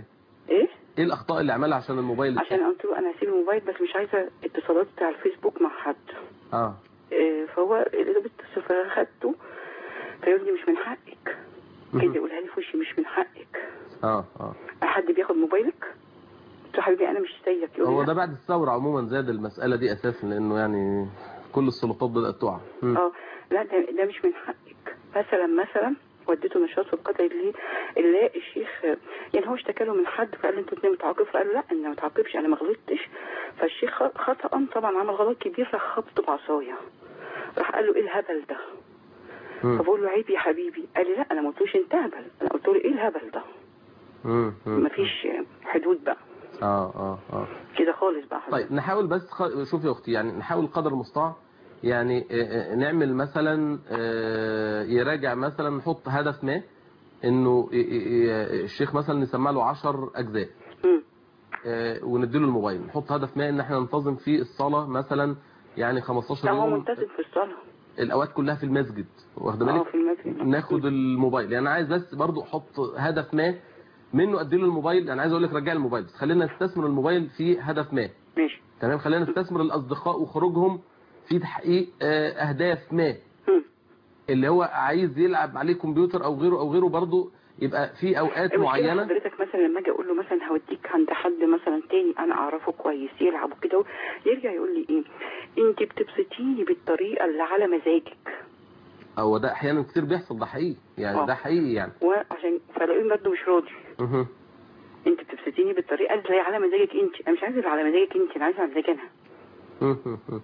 ايه ايه الاخطاء اللي عملها عشان الموبايل عشان قلت له انا هسيب الموبايل بس مش عايزه اتصالات على الفيسبوك مع حد اه إيه فهو اللي بيتصل فاخدته فيقول لي مش من حقك كده يقولها لي في وشي مش من حقك اه اه حد بياخد موبايلك قلت له حبيبي انا مش زيك يقول هو لي ده لا. بعد الثوره عموما زاد المساله دي اساسا لانه يعني كل السلطات بدات تقع مم. اه لا ده, ده مش من حقك مثلا مثلا وديته نشاط في القطر اللي اللي الشيخ يعني هو اشتكى له من حد فقال له انت اتنين متعاقب فقال له لا انا ما متعاقبش انا ما غلطتش فالشيخ خ- خطأ طبعا عمل غلط كبير راح خبطه بعصايه راح قال له ايه الهبل ده مم. فبقول له عيب يا حبيبي قال لي لا انا ما قلتلوش انت هبل انا قلت له ايه الهبل ده مم. مم. مفيش حدود بقى اه اه اه كده خالص بقى حضرتك. طيب نحاول بس خ... شوفي يا اختي يعني نحاول قدر المستطاع يعني آه، آه، نعمل مثلا آه، يراجع مثلا نحط هدف ما انه ي- ي- ي- الشيخ مثلا نسمع له 10 اجزاء مم. آه، ونديله الموبايل نحط هدف ما ان احنا ننتظم في الصلاه مثلا يعني 15 لا هو يوم ملتزم في الصلاه الاوقات كلها في المسجد واخد اه بالك في المسجد ناخد الموبايل يعني انا عايز بس برضو احط هدف ما منه اديله الموبايل انا عايز اقول لك رجع الموبايل بس خلينا نستثمر الموبايل في هدف ما ماشي تمام خلينا نستثمر الاصدقاء وخروجهم في تحقيق آه، اهداف ما مم. اللي هو عايز يلعب عليه كمبيوتر او غيره او غيره برضه يبقى في اوقات المشكلة معينه حضرتك مثلا لما اجي اقول له مثلا هوديك عند حد مثلا تاني انا اعرفه كويس يلعب وكده يرجع يقول لي ايه انت بتبسطيني بالطريقه اللي على مزاجك هو ده احيانا كتير بيحصل ده حقيقي يعني آه. ده حقيقي يعني وعشان فلاقيه برضه مش راضي مهم. انت بتبسطيني بالطريقه اللي على مزاجك انت انا مش عايزه اللي على مزاجك انت انا عايزه على مزاجي انا مهم.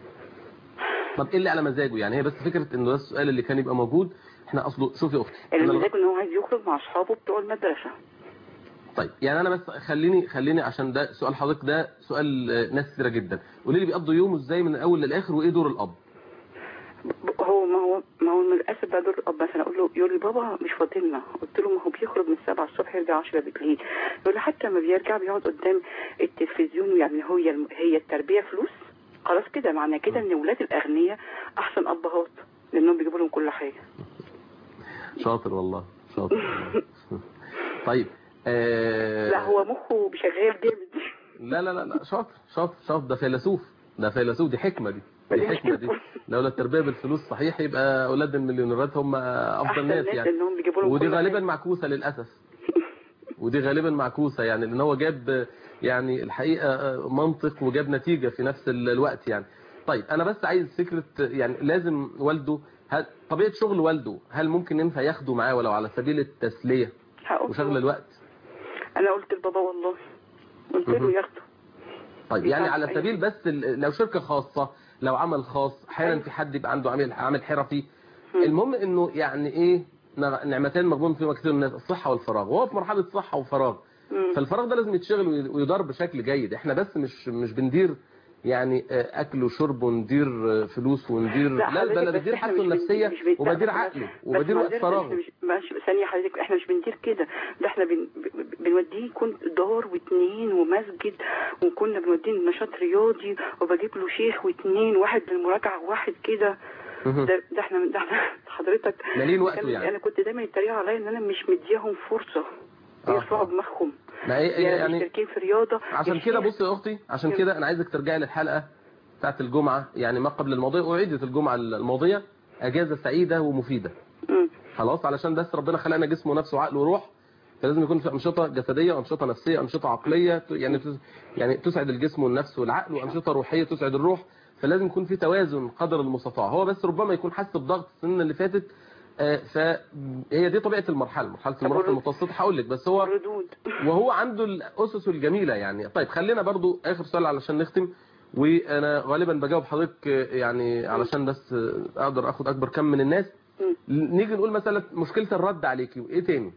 طب ايه اللي على مزاجه يعني هي بس فكره انه ده السؤال اللي كان يبقى موجود احنا اصله شوفي يا اختي اللي أنا لغ- مزاجه ان هو عايز يخرج مع اصحابه بتوع المدرسه طيب يعني انا بس خليني خليني عشان ده سؤال حضرتك ده سؤال آه، ناس كتيره جدا قولي لي بيقضوا يومه ازاي من الاول للاخر وايه دور الاب ب- هو ما هو ما هو للاسف بقى دور الاب مثلا اقول له يقول لي بابا مش فاضلنا قلت له ما هو بيخرج من 7 الصبح يرجع 10 بالليل يقول لي حتى لما بيرجع بيقعد قدام التلفزيون يعني هو الم- هي التربيه فلوس خلاص كده معنى كده ان ولاد الاغنياء احسن ابهات لانهم بيجيبوا لهم كل حاجه شاطر والله شاطر طيب آه لا هو مخه شغال جامد لا لا لا لا شاطر شاطر شاطر ده فيلسوف ده فيلسوف دي حكمة دي دي دي حكمة دي حكمة. لولا التربية بالفلوس صحيح يبقى أولاد المليونيرات هم أفضل احسن ناس ناس يعني لانهم بيجيبوا لهم ودي كل غالبا حاجة. معكوسة للأسف ودي غالبا معكوسة يعني لأن هو جاب يعني الحقيقة منطق وجاب نتيجة في نفس ال- الوقت يعني طيب أنا بس عايز فكرة يعني لازم والده هل طبيعة شغل والده هل ممكن ينفع ياخده معاه ولو على سبيل التسلية هقول وشغل له- الوقت انا قلت لبابا والله قلت مهم. له ياخده طيب يعني ينفع على أي- سبيل بس ال- لو شركة خاصة لو عمل خاص احيانا أيوة. في حد يبقى عنده عامل عامل حرفي مم. المهم انه يعني ايه نع- نعمتين مغبون فيما كثير من الناس الصحة والفراغ وهو في مرحلة صحة وفراغ مم. فالفراغ ده لازم يتشغل وي- ويدار بشكل جيد احنا بس مش مش بندير يعني آه، اكل وشرب وندير آه، فلوس وندير لا, لا حضرتك ده انا بس بدير إحنا حالته مش بن- النفسية مش بن- وبدير لا، بس- عقله بس وبدير وقت معذرة، فراغه احنا مش مش ثانية حضرتك احنا مش بندير كده ده احنا بن... ب- بنوديه يكون دار واتنين ومسجد وكنا بنوديه نشاط رياضي وبجيب له شيخ واتنين واحد للمراجعة وواحد كده مهم. ده, ده احنا ده احنا حضرتك مالين وقته كان- يعني. انا كنت دايما يتريقوا عليا ان انا مش مديهم فرصة آه. يرفعوا دماغهم ما هي- يعني يعني مشتركين في رياضة عشان كده الشيخ- بص يا اختي عشان مم. كده انا عايزك ترجعي للحلقه بتاعت الجمعه يعني ما قبل الماضيه اعيدت الجمعه الماضيه اجازه سعيده ومفيده مم. خلاص علشان بس ربنا خلقنا جسم ونفس وعقل وروح فلازم يكون في انشطه جسديه وانشطه نفسيه انشطه عقليه ت- يعني تس- يعني تسعد الجسم والنفس والعقل وانشطه روحيه تسعد الروح فلازم يكون في توازن قدر المستطاع هو بس ربما يكون حس بضغط السنين اللي فاتت آه، فهي دي طبيعه المرحله مرحله المراهقه الرد- المتوسطه هقول لك بس هو ردود وهو عنده الاسس الجميله يعني طيب خلينا برضو اخر سؤال علشان نختم وانا غالبا بجاوب حضرتك آه، يعني علشان بس آه، اقدر اخد اكبر كم من الناس مم. نيجي نقول مثلا مشكله الرد عليكي وايه تاني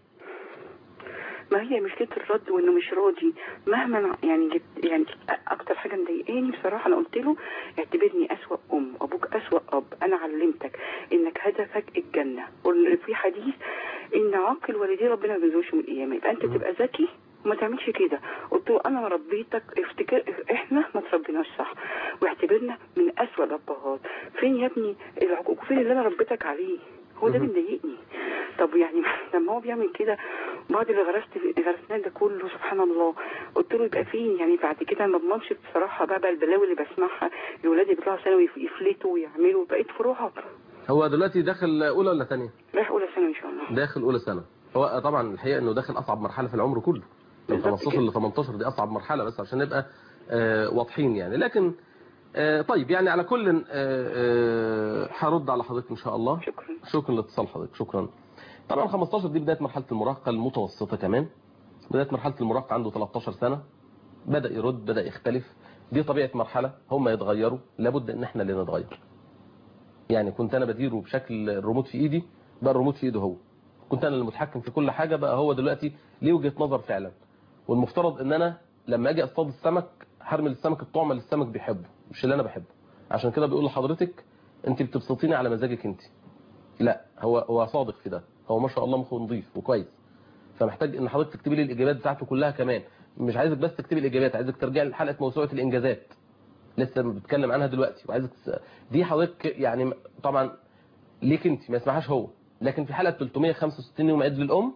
ما هي مشكلة الرد وانه مش راضي مهما يعني جبت يعني اكتر حاجة مضايقاني بصراحة انا قلت له اعتبرني اسوأ ام ابوك اسوأ اب انا علمتك انك هدفك الجنة وان في حديث ان عاقل والديه ربنا ما بينزلوش من القيامة يبقى انت تبقى ذكي وما تعملش كده قلت له انا ربيتك افتكر احنا ما تربيناش صح واعتبرنا من اسوأ الابهات فين يا ابني العقوق فين اللي انا ربيتك عليه هو ده مهم. بيضايقني طب يعني لما هو بيعمل كده بعد اللي غرست غرسناه ده كله سبحان الله قلت له يبقى فين يعني بعد كده ما اضمنش بصراحه بقى, بقى البلاوي اللي بسمعها لاولادي بيطلعوا ثانوي يفلتوا ويعملوا بقيت في رعب هو دلوقتي داخل اولى ولا ثانيه رايح اولى ثانوي ان شاء الله داخل اولى سنه هو طبعا الحقيقه انه داخل اصعب مرحله في العمر كله من بالظبط 15 كده. ل 18 دي اصعب مرحله بس عشان نبقى آه، واضحين يعني لكن آه، طيب يعني على كل آه، آه، هرد على حضرتك ان شاء الله شكرا شكرا لاتصال حضرتك شكرا طبعا 15 دي بدايه مرحله المراهقه المتوسطه كمان بدايه مرحله المراهقه عنده 13 سنه بدا يرد بدا يختلف دي طبيعه مرحله هم يتغيروا لابد ان احنا اللي نتغير يعني كنت انا بديره بشكل الريموت في ايدي بقى الريموت في ايده هو كنت انا اللي متحكم في كل حاجه بقى هو دلوقتي ليه وجهه نظر فعلا والمفترض ان انا لما اجي اصطاد السمك هرمي السمك الطعم اللي السمك بيحبه مش اللي انا بحبه عشان كده بيقول لحضرتك انت بتبسطيني على مزاجك انت لا هو هو صادق في ده هو ما شاء الله مخه نظيف وكويس فمحتاج ان حضرتك تكتبي لي الاجابات بتاعته كلها كمان مش عايزك بس تكتبي الاجابات عايزك ترجعي لحلقه موسوعه الانجازات لسه بتكلم عنها دلوقتي وعايزك تس- دي حضرتك يعني طبعا ليك انت ما يسمعهاش هو لكن في حلقه 365 يوم عيد للام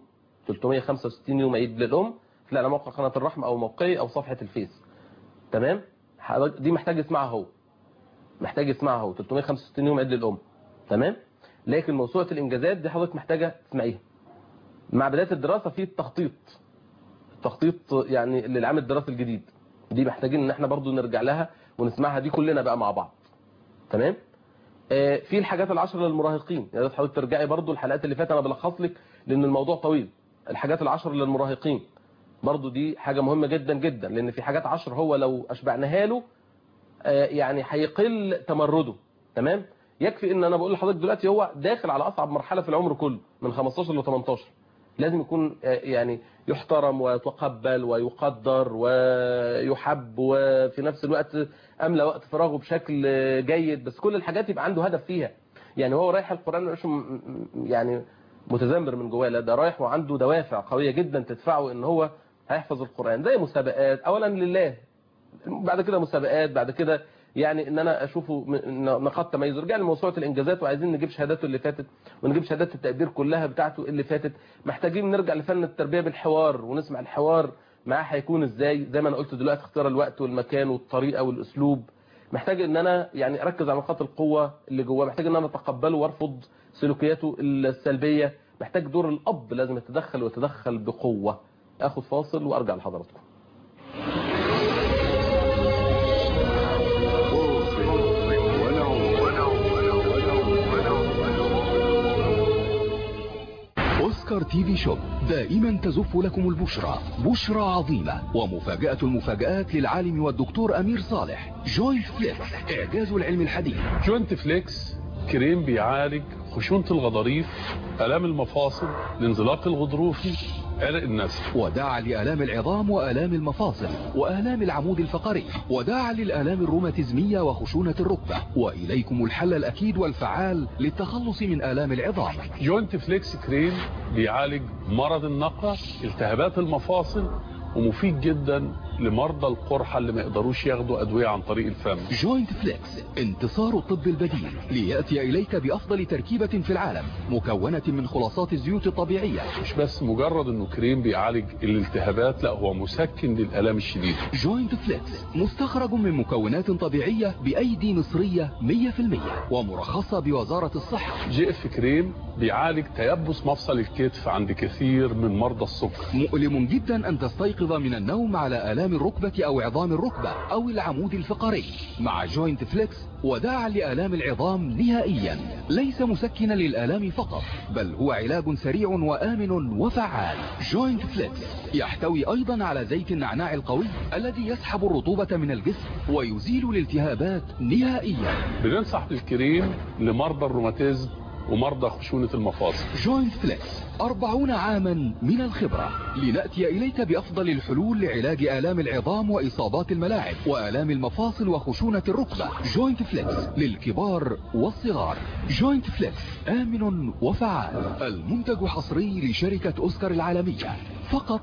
365 يوم عيد للام تلاقي على موقع قناه الرحمه او موقعي او صفحه الفيس تمام حضرتك دي محتاج يسمعها هو محتاج يسمعها هو 365 يوم عيد للام تمام لكن موسوعه الانجازات دي حضرتك محتاجه تسمعيها مع بدايه الدراسه في التخطيط التخطيط يعني للعام الدراسي الجديد دي محتاجين ان احنا برضو نرجع لها ونسمعها دي كلنا بقى مع بعض تمام آه، في الحاجات العشر للمراهقين يا ريت حضرتك ترجعي برضو الحلقات اللي فاتت انا بلخص لك لان الموضوع طويل الحاجات العشر للمراهقين برضو دي حاجة مهمة جدا جدا لان في حاجات عشر هو لو اشبعناها له آه، يعني هيقل تمرده تمام يكفي ان انا بقول لحضرتك دلوقتي هو داخل على اصعب مرحلة في العمر كله من 15 ل 18 لازم يكون آه، يعني يحترم ويتقبل ويقدر ويحب وفي نفس الوقت املى وقت فراغه بشكل آه، جيد بس كل الحاجات يبقى عنده هدف فيها يعني هو رايح القرآن مش م- م- يعني متذمر من جواه لا ده رايح وعنده دوافع قوية جدا تدفعه ان هو هيحفظ القرآن زي مسابقات اولا لله بعد كده مسابقات بعد كده يعني ان انا اشوفه م- ن- نقاط تميز رجع لموسوعه الانجازات وعايزين نجيب شهاداته اللي فاتت ونجيب شهادات التقدير كلها بتاعته اللي فاتت محتاجين نرجع لفن التربيه بالحوار ونسمع الحوار معاه هيكون ازاي زي ما انا قلت دلوقتي اختيار الوقت والمكان والطريقه والاسلوب محتاج ان انا يعني اركز على نقاط القوه اللي جواه محتاج ان انا اتقبله وارفض سلوكياته السلبيه محتاج دور الاب لازم يتدخل ويتدخل بقوه اخد فاصل وارجع لحضراتكم أوسكار تي في شوب دائما تزف لكم البشرى بشرى عظيمة ومفاجأة المفاجآت للعالم والدكتور أمير صالح جوينت فليكس إعجاز العلم الحديث جوينت فليكس كريم بيعالج خشونة الغضاريف آلام المفاصل الانزلاق الغضروفي عرق النسف وداعا لآلام العظام وآلام المفاصل وآلام العمود الفقري وداعا للآلام الروماتيزمية وخشونة الركبة وإليكم الحل الأكيد والفعال للتخلص من آلام العظام جوينت فليكس كريم بيعالج مرض النقع التهابات المفاصل ومفيد جدا لمرضى القرحة اللي ما يقدروش ياخدوا أدوية عن طريق الفم جوينت فليكس انتصار الطب البديل ليأتي إليك بأفضل تركيبة في العالم مكونة من خلاصات الزيوت الطبيعية مش بس مجرد انه كريم بيعالج الالتهابات لا هو مسكن للآلام الشديدة جوينت فليكس مستخرج من مكونات طبيعية بأيدي مصرية 100% ومرخصة بوزارة الصحة جي اف كريم بيعالج تيبس مفصل الكتف عند كثير من مرضى السكر مؤلم جدا أن تستيقظ من النوم على آلام الركبة أو عظام الركبة أو العمود الفقري مع جوينت فليكس وداعا لآلام العظام نهائيا ليس مسكنا للآلام فقط بل هو علاج سريع وآمن وفعال جوينت فليكس يحتوي أيضا على زيت النعناع القوي الذي يسحب الرطوبة من الجسم ويزيل الالتهابات نهائيا بننصح بالكريم لمرضى الروماتيزم ومرضى خشونة المفاصل جوينت فليكس أربعون عاما من الخبرة لنأتي إليك بأفضل الحلول لعلاج آلام العظام وإصابات الملاعب وآلام المفاصل وخشونة الركبة جوينت فليكس للكبار والصغار جوينت فليكس آمن وفعال المنتج حصري لشركة أوسكار العالمية فقط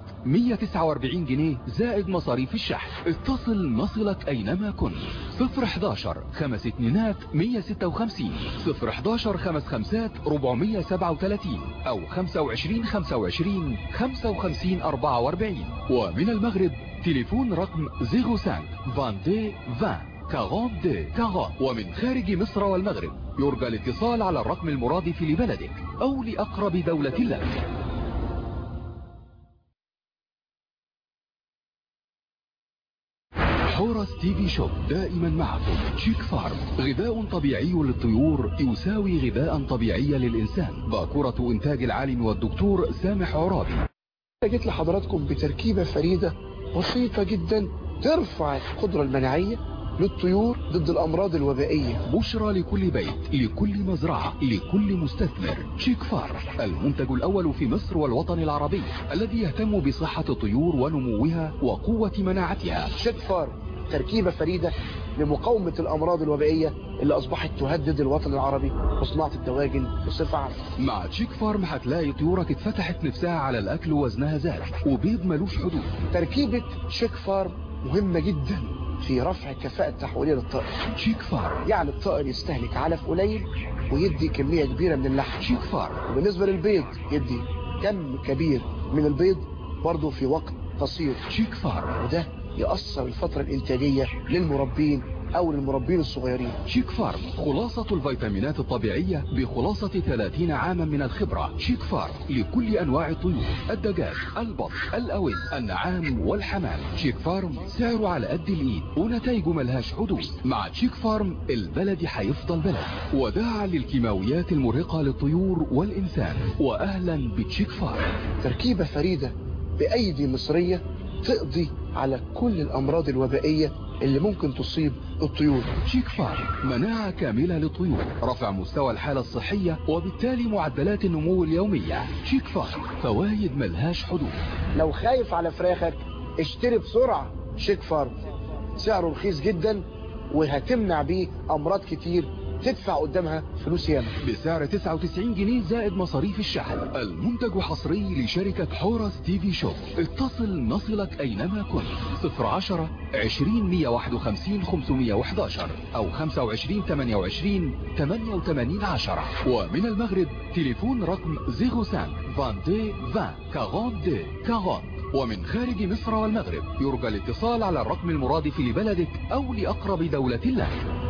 149 جنيه زائد مصاريف الشحن اتصل نصلك أينما كنت 011 خمس اتنينات 156 011 خمس خمسات واتساب 437 أو 25 25 55 44 ومن المغرب تليفون رقم 05 22 20 42 40 ومن خارج مصر والمغرب يرجى الاتصال على الرقم المرادف لبلدك أو لأقرب دولة لك حورس تي في شوب دائما معكم شيك فارم غذاء طبيعي للطيور يساوي غذاء طبيعي للإنسان باكورة إنتاج العالم والدكتور سامح عرابي جيت لحضراتكم بتركيبة فريدة بسيطة جدا ترفع القدرة المناعية للطيور ضد الأمراض الوبائية بشرى لكل بيت لكل مزرعة لكل مستثمر شيك فارم المنتج الأول في مصر والوطن العربي الذي يهتم بصحة الطيور ونموها وقوة مناعتها شيك فارم تركيبة فريدة لمقاومة الأمراض الوبائية اللي أصبحت تهدد الوطن العربي وصناعة الدواجن بصفة عامة مع تشيك فارم هتلاقي طيورك اتفتحت نفسها على الأكل ووزنها زاد وبيض ملوش حدود تركيبة شيك فارم مهمة جدا في رفع الكفاءة التحويلية للطائر تشيك فارم يعني الطائر يستهلك علف قليل ويدي كمية كبيرة من اللحم تشيك فارم وبالنسبة للبيض يدي كم كبير من البيض برضه في وقت قصير تشيك فارم وده يأثر الفترة الإنتاجية للمربين أو للمربين الصغيرين شيك فارم خلاصة الفيتامينات الطبيعية بخلاصة 30 عاما من الخبرة شيك فارم لكل أنواع الطيور الدجاج البط الأوز النعام والحمام شيك فارم سعره على قد الإيد ونتائجه ملهاش حدود مع شيك فارم البلد هيفضل بلد وداعا للكيماويات المرهقة للطيور والإنسان وأهلا بتشيك فارم تركيبة فريدة بأيدي مصرية تقضي على كل الأمراض الوبائية اللي ممكن تصيب الطيور شيك فارم مناعة كاملة للطيور رفع مستوى الحالة الصحية وبالتالي معدلات النمو اليومية شيك فارم فوايد ملهاش حدود لو خايف على فراخك اشتري بسرعة شيك فارم سعره رخيص جدا وهتمنع بيه أمراض كتير تدفع قدامها فلوس ياما بسعر 99 جنيه زائد مصاريف الشحن المنتج حصري لشركة حورس تي في شوب اتصل نصلك أينما كنت 010 20 151 511 أو 25 28 88 10 ومن المغرب تليفون رقم 05 22 20 42 40 ومن خارج مصر والمغرب يرجى الاتصال على الرقم المرادف لبلدك أو لأقرب دولة لك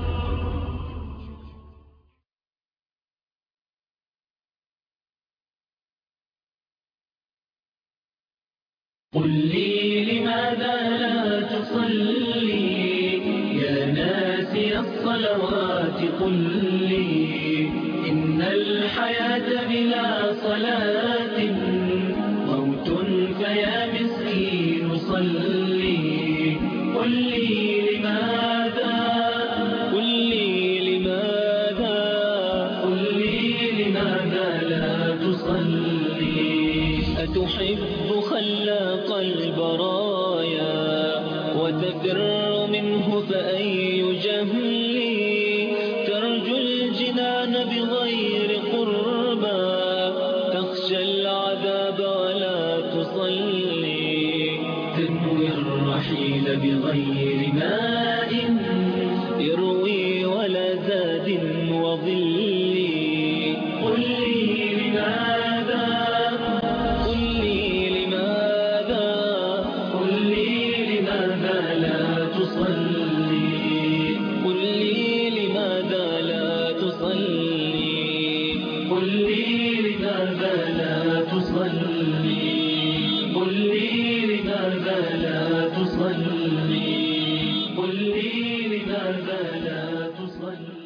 قل لي لماذا لا تصلي يا ناسي الصلوات قل لي إن الحياة بلا صلاة موت فيا مسكين صلي قل لي لماذا قل لي لماذا قل لي لماذا لا تصلي أتحب خلاق البرايا وتفر منه فأي جهل ترجو الجنان بغير قربى تخشى العذاب ولا تصلي تنوي الرحيل بغير ماء يروي ولا زاد وظل قل لي لماذا قل لي لماذا قل لي لماذا لا تصلي قل لي لماذا لا تصلي قل لي لماذا لا تصلي قل لي لماذا لا تصلي قل لي لماذا لا تصلي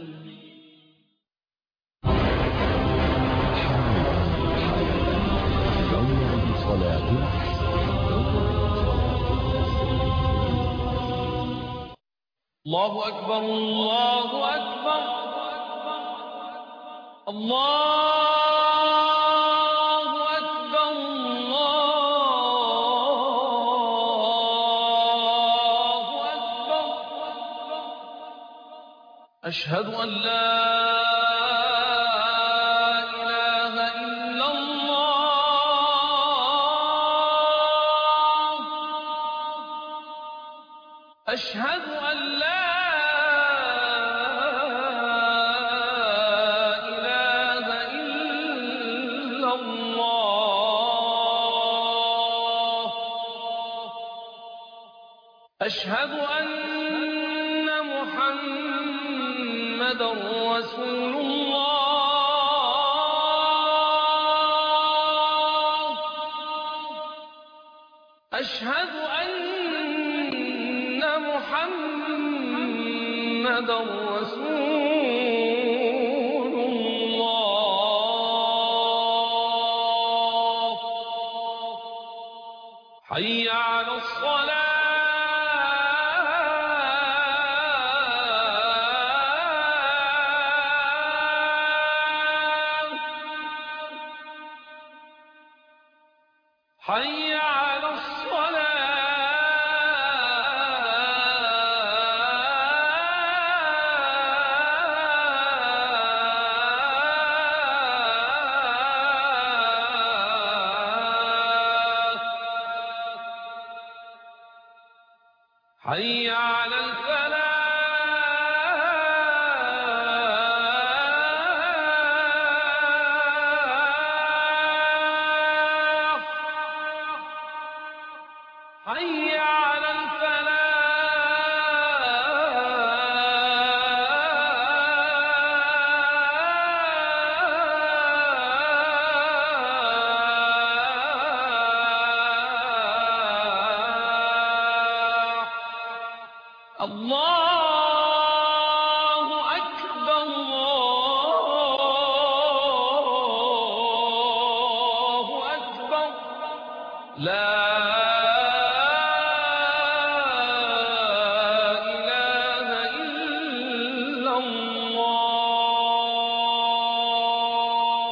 الله أكبر الله أكبر الله أكبر الله أكبر أشهد أن لا إله إلا الله أشهد أن لا إله أشهد أن محمد رسول الله أشهد أن محمد رسول الله حي على الصلاة حي على الصلاة حي على الفلاح حي على الفلاح الله أكبر الله أكبر لا إله إلا الله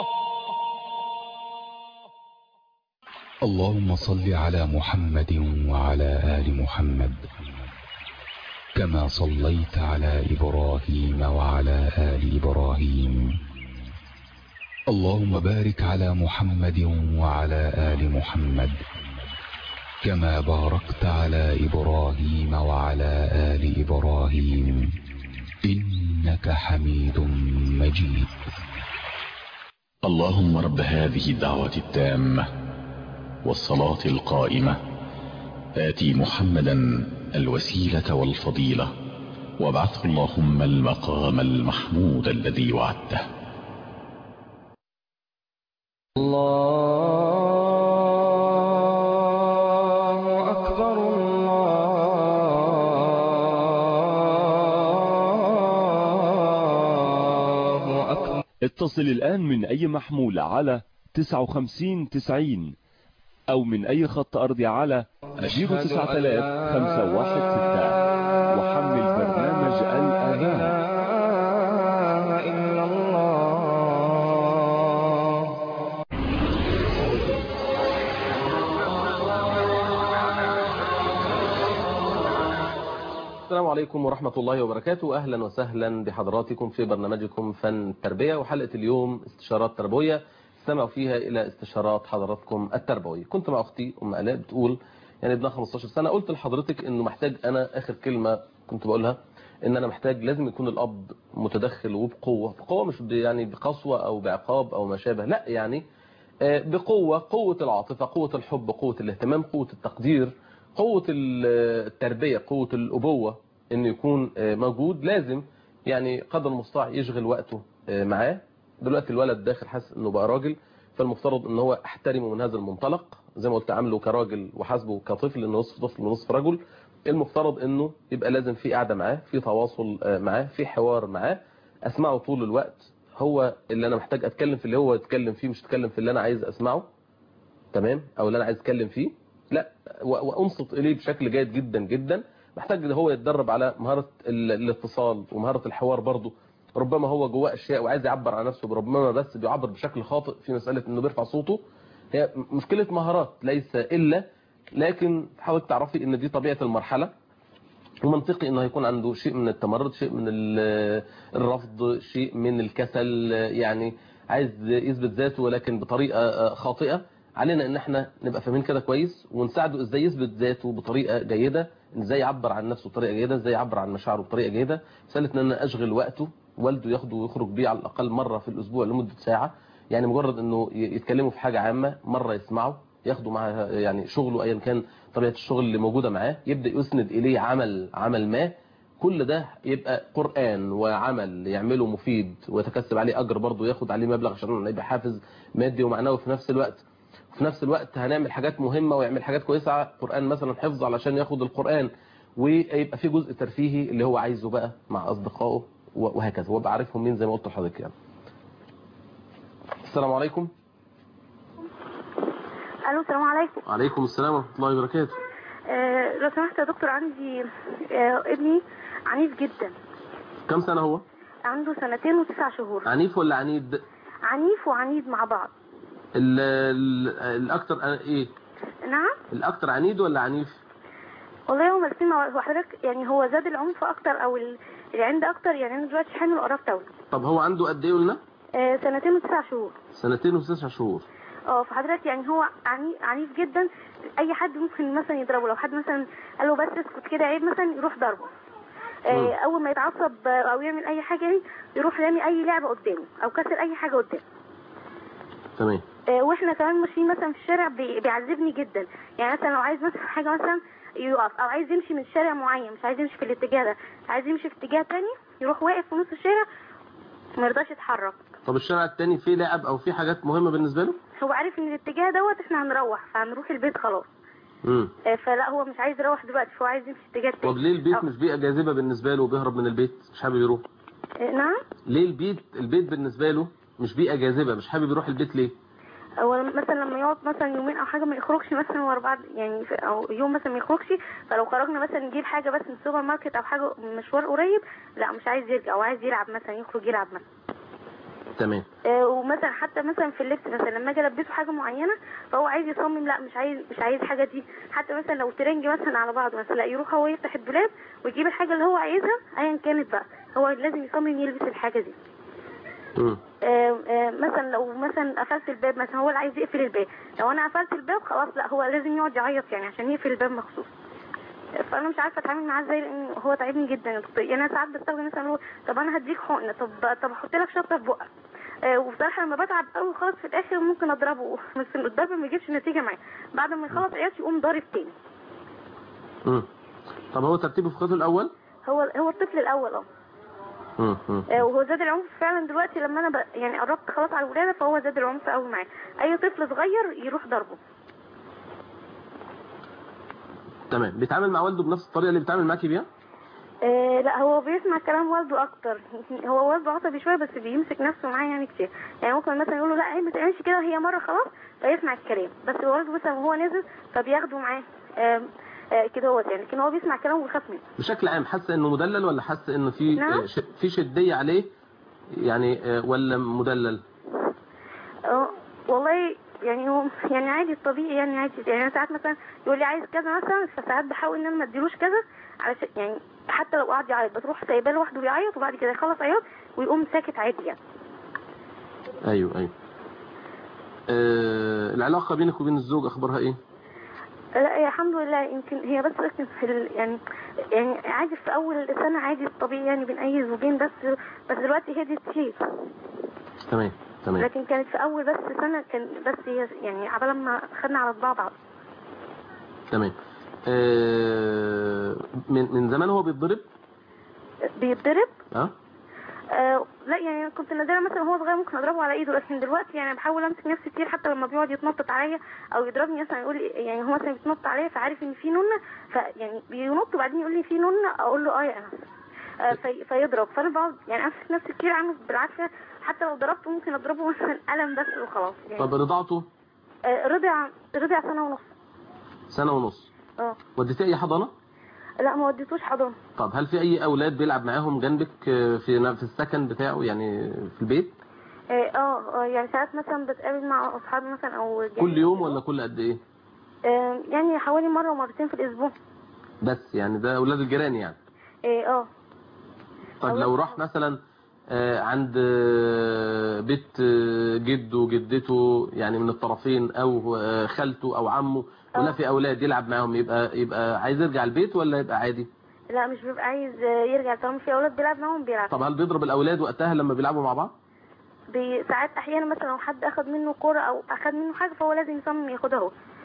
اللهم صل على محمد وعلى آل محمد كما صليت على إبراهيم وعلى آل إبراهيم اللهم بارك على محمد وعلى آل محمد كما باركت على إبراهيم وعلى آل إبراهيم إنك حميد مجيد اللهم رب هذه الدعوة التامة والصلاة القائمة آتي محمدا الوسيلة والفضيلة وابعثه اللهم المقام المحمود الذي وعدته الله أكبر الله أكبر اتصل الآن من أي محمول على 59 90 أو من أي خط أرضي على 09000 وحمل برنامج الأذان إلا الله السلام عليكم ورحمة الله وبركاته أهلا وسهلا بحضراتكم في برنامجكم فن التربية وحلقة اليوم استشارات تربوية استمعوا فيها إلى استشارات حضراتكم التربوية كنت مع أختي أم آلاء بتقول يعني ابنها 15 سنة قلت لحضرتك إنه محتاج أنا آخر كلمة كنت بقولها إن أنا محتاج لازم يكون الأب متدخل وبقوة بقوة مش ب- يعني بقسوة أو بعقاب أو ما شابه لا يعني آه، بقوة قوة العاطفة قوة الحب قوة الاهتمام قوة التقدير قوة ال- التربية قوة الأبوة إنه يكون آه، موجود لازم يعني قدر المستطاع يشغل وقته آه، معاه دلوقتي الولد داخل حاسس إنه بقى راجل فالمفترض إن هو احترمه من هذا المنطلق زي ما قلت عامله كراجل وحاسبه كطفل إنه نصف طفل ونصف رجل المفترض إنه يبقى لازم في قعدة معاه في تواصل آه، معاه في حوار معاه أسمعه طول الوقت هو اللي أنا محتاج أتكلم في اللي هو يتكلم فيه مش أتكلم في اللي أنا عايز أسمعه تمام او اللي انا عايز اتكلم فيه لا و- وانصت اليه بشكل جيد جدا جدا محتاج ان هو يتدرب على مهاره ال- الاتصال ومهاره الحوار برضه ربما هو جواه اشياء وعايز يعبر عن نفسه ربما بس بيعبر بشكل خاطئ في مساله انه بيرفع صوته هي م- مشكله مهارات ليس الا لكن حاول تعرفي ان دي طبيعه المرحله ومنطقي انه هيكون عنده شيء من التمرد شيء من ال- الرفض شيء من الكسل يعني عايز يثبت ذاته ولكن بطريقه خاطئه علينا ان احنا نبقى فاهمين كده كويس ونساعده ازاي يثبت ذاته بطريقه جيده ازاي يعبر عن نفسه بطريقه جيده ازاي يعبر عن مشاعره بطريقه جيده مساله ان انا اشغل وقته والده ياخده ويخرج بيه على الاقل مره في الاسبوع لمده ساعه يعني مجرد انه ي- يتكلموا في حاجه عامه مره يسمعوا ياخده مع يعني شغله ايا كان طبيعه الشغل اللي موجوده معاه يبدا يسند اليه عمل عمل ما كل ده يبقى قران وعمل يعمله مفيد ويتكسب عليه اجر برضه ياخد عليه مبلغ عشان يبقى حافز مادي ومعنوي في نفس الوقت وفي نفس الوقت هنعمل حاجات مهمه ويعمل حاجات كويسه قران مثلا حفظ علشان ياخد القران ويبقى في جزء ترفيهي اللي هو عايزه بقى مع اصدقائه وهكذا وابقى عارفهم مين زي ما قلت لحضرتك يعني السلام عليكم الو السلام عليكم وعليكم السلام ورحمه الله وبركاته آه لو سمحت يا دكتور عندي آه ابني عنيف جدا كم سنه هو عنده سنتين وتسع شهور عنيف ولا عنيد عنيف وعنيد مع بعض ال- ال- الاكتر ايه نعم الاكتر عنيد ولا عنيف والله هو الاثنين مع هو حضرتك يعني هو زاد العنف اكتر او ال- العند اكتر يعني انا دلوقتي حامل وقربت اولد طب هو عنده قد ايه قلنا آه سنتين وتسع شهور سنتين وتسع شهور اه فحضرتك يعني هو عني- عنيف جدا اي حد ممكن مثلا يضربه لو حد مثلا قال له بس اسكت كده عيب مثلا يروح ضربه آه اول ما يتعصب آه، او يعمل اي حاجه يعني يروح رامي اي لعبه قدامه او كسر اي حاجه قدامه تمام آه، واحنا كمان ماشيين مثلا في الشارع بي- بيعذبني جدا يعني مثلا لو عايز مثلا حاجه مثلا يقف او عايز يمشي من شارع معين مش عايز يمشي في الاتجاه ده عايز يمشي في اتجاه تاني يروح واقف في نص الشارع ما يرضاش يتحرك طب الشارع التاني فيه لعب او فيه حاجات مهمه بالنسبه له هو عارف ان الاتجاه دوت احنا هنروح فهنروح البيت خلاص امم آه، فلا هو مش عايز يروح دلوقتي فهو عايز يمشي اتجاه طب تاني ليه البيت أو- مش بيئه جاذبه بالنسبه له وبيهرب من البيت مش حابب يروح آه، نعم ليه البيت البيت بالنسبه له مش بيئه جاذبه مش حابب يروح البيت ليه هو مثلا لما يقعد مثلا يومين او حاجه ما يخرجش مثلا ورا بعض يعني في او يوم مثلا ما يخرجش فلو خرجنا مثلا نجيب حاجه بس من السوبر ماركت او حاجه مشوار قريب لا مش عايز يرجع او عايز يلعب مثلا يخرج يلعب مثلا تمام آه، ومثلا حتى مثلا في اللبس مثلا لما اجي البسه حاجه معينه فهو عايز يصمم لا مش عايز مش عايز الحاجه دي حتى مثلا لو ترنج مثلا على بعض مثلا لا يروح هو يفتح الدولاب ويجيب الحاجه اللي هو عايزها ايا كانت بقى هو لازم يصمم يلبس الحاجه دي امم آه، آه، مثلا لو مثلا قفلت الباب مثلا هو اللي عايز يقفل الباب لو انا قفلت الباب خلاص لا هو لازم يقعد يعيط يعني عشان يقفل الباب مخصوص فانا مش عارفه اتعامل معاه ازاي لان هو تعبني جدا يا دكتور يعني انا ساعات بستخدم مثلا هو طب انا هديك حقنه طب طب احط لك شطه في بقك آه، وبصراحه لما بتعب قوي خالص في الاخر ممكن اضربه بس الضرب ما يجيبش نتيجه معاه بعد ما يخلص عياط يقوم ضارب تاني امم طب هو ترتيبه في خطوه الاول هو هو الطفل الاول اه امم امم آه، وهو زاد العنف فعلا دلوقتي لما انا ب... يعني قربت خلاص على الولاده فهو زاد العنف قوي معاه اي طفل صغير يروح ضربه تمام بيتعامل مع والده بنفس الطريقه اللي بيتعامل معاكي بيها آه لا هو بيسمع كلام والده اكتر هو والده عصبي شويه بس بيمسك نفسه معاه يعني كتير يعني ممكن مثلا يقول له لا عيب ما تعملش كده هي مره خلاص فيسمع الكلام بس والده مثلا وهو نازل فبياخده معاه آم، آه كده هو يعني لكن هو بيسمع كلامه ويخاف منه بشكل عام حاسه انه مدلل ولا حاسه انه في نعم. آه، ش- في شديه عليه يعني آه، ولا مدلل اه والله يعني هو يعني عادي الطبيعي يعني عادي يعني انا ساعات مثلا يقول لي عايز كذا مثلا فساعات بحاول ان انا ما اديلوش كذا علشان يعني حتى لو قعد يعيط بتروح سايباه لوحده بيعيط وبعد كده يخلص عياط ويقوم ساكت عادي يعني ايوه ايوه آه العلاقه بينك وبين الزوج اخبارها ايه لا هي الحمد لله يمكن هي بس لكن في ال... يعني يعني عادي في اول سنه عادي الطبيعي يعني بين اي زوجين بس بس دلوقتي هديت كتير تمام تمام لكن كانت في اول بس سنه كان بس هي يعني عبال ما خدنا على طباع بعض تمام آه من من زمان هو بيتضرب بيتضرب اه آه لا يعني كنت نادرا مثلا وهو صغير ممكن اضربه على ايده لكن دلوقتي يعني بحاول امسك نفسي كتير حتى لما بيقعد يتنطط عليا او يضربني مثلا يقول لي يعني هو مثلا بيتنطط عليا فعارف ان في نونه فيعني بينط وبعدين يقول لي في نونه اقول له اه يا انس آه في فيضرب فانا بقعد يعني امسك نفسي كتير عنه بالعافيه حتى لو ضربته ممكن اضربه مثلا قلم بس وخلاص يعني طب رضاعته آه رضع رضع سنه ونص سنه ونص اه وديتيه اي حضانه لا ما وديتوش حضانه طب هل في اي اولاد بيلعب معاهم جنبك آه، في في السكن بتاعه يعني في البيت اه اه آه، يعني ساعات مثلا بتقابل مع اصحابي مثلا او كل يوم ولا كل قد ايه آه يعني حوالي مره ومرتين في الاسبوع بس يعني ده اولاد الجيران يعني اه اه طب لو راح مثلا آه، عند آه، بيت آه، جده وجدته يعني من الطرفين او آه، خالته او عمه ولا في اولاد يلعب معاهم يبقى يبقى عايز يرجع البيت ولا يبقى عادي لا مش بيبقى عايز آه، يرجع طالما في اولاد بيلعب معاهم بيلعب طب هل بيضرب الاولاد وقتها لما بيلعبوا مع بعض بي- ساعات احيانا مثلا لو حد اخد منه كوره او اخد منه حاجه فهو لازم يصمم ياخدها هو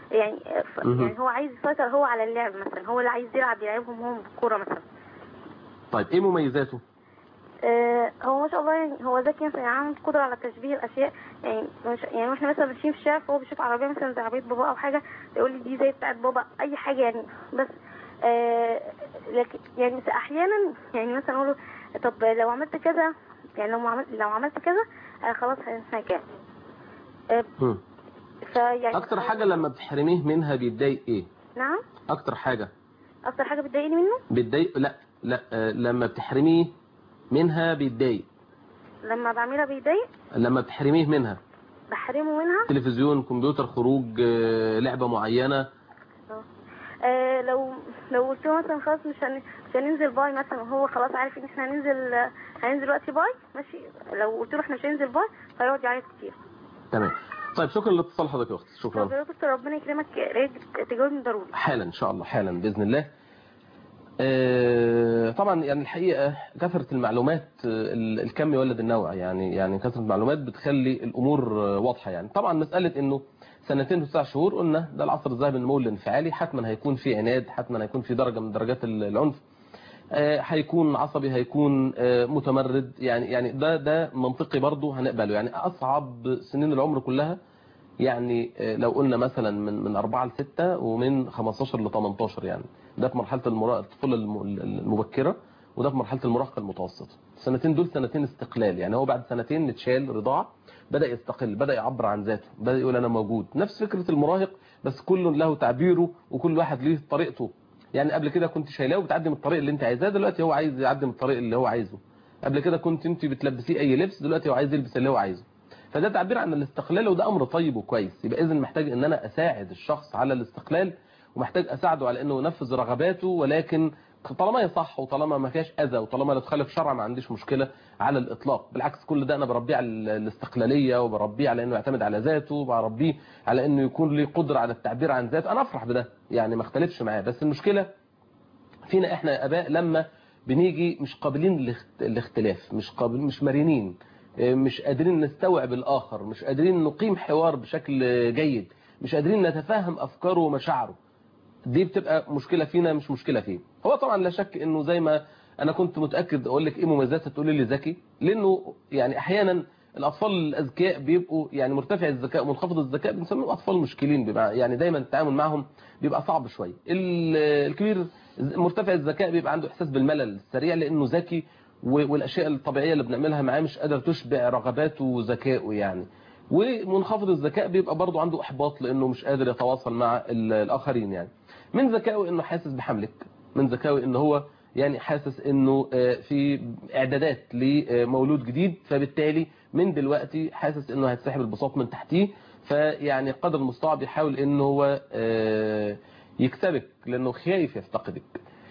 يعني ف... مهم. يعني هو عايز يسيطر هو على اللعب مثلا هو اللي عايز يلعب يلعبهم هو بالكوره مثلا طيب ايه مميزاته آه، هو ما شاء الله يعني هو ذكي مثلا يعني عنده قدرة على تشبيه الأشياء يعني مش يعني واحنا مثلا ماشيين في الشارع فهو بيشوف عربية مثلا زي عربية بابا أو حاجة يقول لي دي زي بتاعت بابا أي حاجة يعني بس آه لكن يعني بس أحيانا يعني مثلا أقول له طب لو عملت كذا يعني لو عملت لو عملت كذا آه خلاص هنسمع آه مم. فيعني اكتر حاجة لما بتحرميه منها بيتضايق ايه نعم اكتر حاجة أكتر حاجة بتضايقني منه بيتضايق لا لا آه، لما بتحرميه منها بيتضايق لما بعملها بيضايق لما بتحرميه منها بحرمه منها تلفزيون كمبيوتر خروج آه، لعبة معينة آه لو لو قلت له مثلا خلاص مش هن... مش هننزل باي مثلا وهو خلاص عارف ان احنا هننزل آه، هننزل دلوقتي باي ماشي لو قلت له احنا مش هننزل باي هيقعد يعيط كتير تمام طيب شكرا لاتصال حضرتك يا اختي طب شكرا يا دكتور ربنا يكرمك يا ريت تجاوبني ضروري حالا ان شاء الله حالا باذن الله آه، طبعا يعني الحقيقه كثره المعلومات آه، ال- الكم يولد النوع يعني يعني كثره المعلومات بتخلي الامور آه، واضحه يعني طبعا مساله انه سنتين وتسع شهور قلنا ده العصر الذهبي النمو الانفعالي حتما هيكون في عناد حتما هيكون في درجه من درجات ال- العنف آه، هيكون عصبي هيكون آه، متمرد يعني يعني ده ده منطقي برضه هنقبله يعني اصعب سنين العمر كلها يعني آه، لو قلنا مثلا من من 4 ل 6 ومن 15 ل 18 يعني ده في مرحله المرا- الطفوله الم- المبكره وده في مرحله المراهقه المتوسطه السنتين دول سنتين استقلال يعني هو بعد سنتين نتشال رضاعه بدا يستقل بدا يعبر عن ذاته بدا يقول انا موجود نفس فكره المراهق بس كل له تعبيره وكل واحد ليه طريقته يعني قبل كده كنت شايلاه وبتعدي من الطريق اللي انت عايزاه دلوقتي هو عايز يعدي من الطريق اللي هو عايزه قبل كده كنت انت بتلبسيه اي لبس دلوقتي هو عايز يلبس اللي هو عايزه فده تعبير عن الاستقلال وده امر طيب وكويس يبقى اذا محتاج ان انا اساعد الشخص على الاستقلال ومحتاج اساعده على انه ينفذ رغباته ولكن طالما هي صح وطالما ما فيهاش اذى وطالما لا تخالف شرع ما عنديش مشكله على الاطلاق بالعكس كل ده انا بربيه على ال- الاستقلاليه وبربيه على انه يعتمد على ذاته وبربيه على انه يكون ليه قدره على التعبير عن ذاته انا افرح بده يعني ما اختلفش معاه بس المشكله فينا احنا يا اباء لما بنيجي مش قابلين للاخت- الاختلاف مش قابل مش مرنين اه، مش قادرين نستوعب الاخر مش قادرين نقيم حوار بشكل جيد مش قادرين نتفاهم افكاره ومشاعره دي بتبقى مشكله فينا مش مشكله فيه هو طبعا لا شك انه زي ما انا كنت متاكد اقول لك ايه مميزاتها تقولي لي ذكي لانه يعني احيانا الاطفال الاذكياء بيبقوا يعني مرتفع الذكاء ومنخفض الذكاء بنسميهم اطفال مشكلين بيبقى يعني دايما التعامل معهم بيبقى صعب شويه ال- الكبير مرتفع الذكاء بيبقى عنده احساس بالملل السريع لانه ذكي و- والاشياء الطبيعيه اللي بنعملها معاه مش قادر تشبع رغباته وذكائه يعني ومنخفض الذكاء بيبقى برضه عنده احباط لانه مش قادر يتواصل مع ال- الاخرين يعني من ذكائه انه حاسس بحملك من ذكائه ان هو يعني حاسس انه آه، في اعدادات لمولود جديد فبالتالي من دلوقتي حاسس انه هيتسحب البساط من تحتيه فيعني قدر المستطاع بيحاول انه هو آه، يكسبك لانه خايف يفتقدك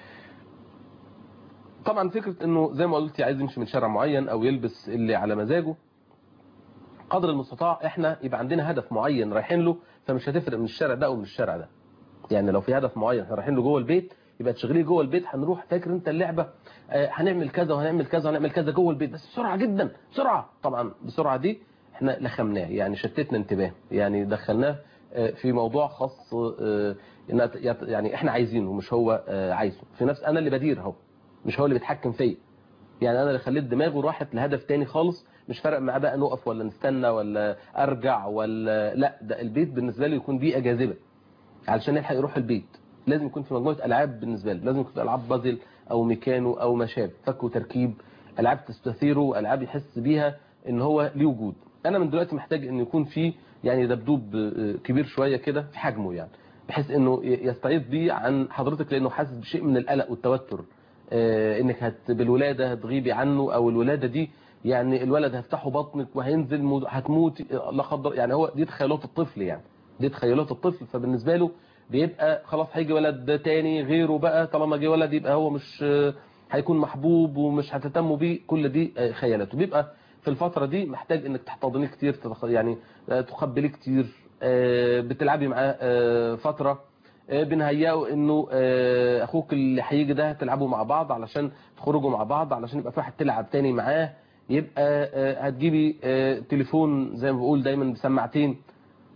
طبعا فكرة انه زي ما قلت عايز يمشي من شارع معين او يلبس اللي على مزاجه قدر المستطاع احنا يبقى عندنا هدف معين رايحين له فمش هتفرق من الشارع ده او من الشارع ده يعني لو في هدف معين احنا رايحين له جوه البيت يبقى تشغليه جوه البيت هنروح فاكر انت اللعبه آه، هنعمل كذا وهنعمل كذا وهنعمل كذا جوه البيت بس بسرعه جدا بسرعه طبعا بسرعه دي احنا لخمناه يعني شتتنا انتباه يعني دخلناه آه، في موضوع خاص آه، إنها ت- يعني احنا عايزينه مش هو آه، عايزه في نفس انا اللي بدير اهو مش هو اللي بيتحكم فيا يعني انا اللي خليت دماغه راحت لهدف تاني خالص مش فارق معاه بقى نقف ولا نستنى ولا ارجع ولا لا ده البيت بالنسبه له يكون بيئه جاذبه علشان يلحق يروح البيت لازم يكون في مجموعه العاب بالنسبه له لازم يكون في العاب بازل او ميكانو او ما شابه فك وتركيب العاب تستثيره العاب يحس بيها ان هو ليه وجود انا من دلوقتي محتاج ان يكون في يعني دبدوب آه، كبير شويه كده في حجمه يعني بحيث انه ي- يستعيض بيه عن حضرتك لانه حاسس بشيء من القلق والتوتر آه، انك هت بالولاده هتغيبي عنه او الولاده دي يعني الولد هيفتحوا بطنك وهينزل مو- هتموتي آه، لا قدر يعني هو دي تخيلات الطفل يعني دي تخيلات الطفل فبالنسبه له بيبقى خلاص هيجي ولد تاني غيره بقى طالما جه ولد يبقى هو مش آه، هيكون محبوب ومش هتهتموا بيه كل دي آه، خيالات وبيبقى في الفترة دي محتاج انك تحتضنيه كتير تتخ- يعني آه، تقبليه كتير آه، بتلعبي معاه آه، فترة آه، بنهيئه انه آه، اخوك اللي هيجي ده تلعبوا مع بعض علشان تخرجوا مع بعض علشان يبقى في واحد تلعب تاني معاه يبقى آه، هتجيبي آه، تليفون زي ما بقول دايما بسماعتين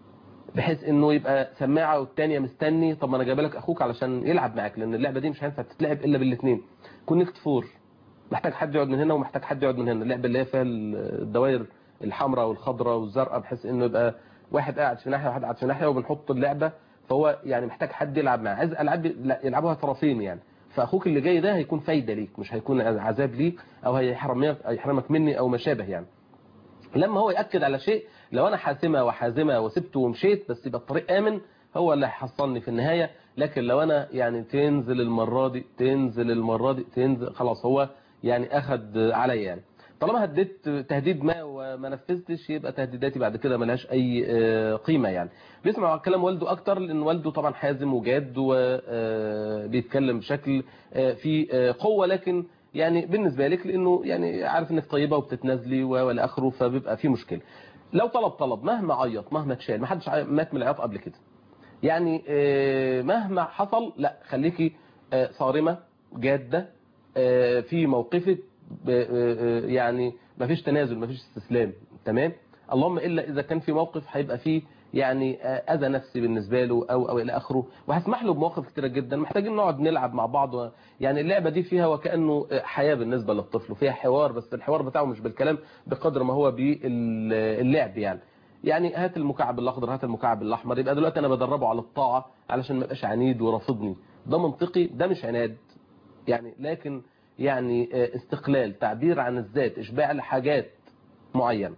بحيث انه يبقى سماعه والتانيه مستني طب ما انا جايبه لك اخوك علشان يلعب معاك لان اللعبه دي مش هينفع تتلعب الا بالاثنين كونكت فور محتاج حد يقعد من هنا ومحتاج حد يقعد من هنا اللعبه اللي هي فيها الدوائر الحمراء والخضراء والزرقاء بحيث انه يبقى واحد قاعد في ناحيه وواحد قاعد في ناحيه وبنحط اللعبه فهو يعني محتاج حد يلعب معاه عايز العاب يلعبوها طرفين يعني فاخوك اللي جاي ده هيكون فايده ليك مش هيكون عذاب ليك او هيحرمك هيحرمك مني او ما شابه يعني لما هو ياكد على شيء لو انا حاسمه وحازمه وسبته ومشيت بس يبقى الطريق امن هو اللي هيحصلني في النهايه لكن لو انا يعني تنزل المره دي تنزل المره دي تنزل خلاص هو يعني اخد عليا يعني طالما هديت تهديد ما وما نفذتش يبقى تهديداتي بعد كده ملهاش اي قيمه يعني بيسمع كلام والده اكتر لان والده طبعا حازم وجاد وبيتكلم بشكل فيه قوه لكن يعني بالنسبه لك لانه يعني عارف انك طيبه وبتتنازلي والى اخره فبيبقى في مشكله لو طلب طلب مهما عيط مهما اتشال ما حدش مات من العياط قبل كده يعني مهما حصل لا خليكي صارمه جاده في موقفك يعني ما فيش تنازل ما فيش استسلام تمام اللهم الا اذا كان في موقف هيبقى فيه يعني اذى نفسي بالنسبه له او او الى اخره وهسمح له بمواقف كتيره جدا محتاجين نقعد نلعب مع بعض يعني اللعبه دي فيها وكانه حياه بالنسبه للطفل وفيها حوار بس الحوار بتاعه مش بالكلام بقدر ما هو باللعب يعني يعني هات المكعب الاخضر هات المكعب الاحمر يبقى دلوقتي انا بدربه على الطاعه علشان ما يبقاش عنيد ورافضني ده منطقي ده مش عناد يعني لكن يعني استقلال تعبير عن الذات اشباع لحاجات معينه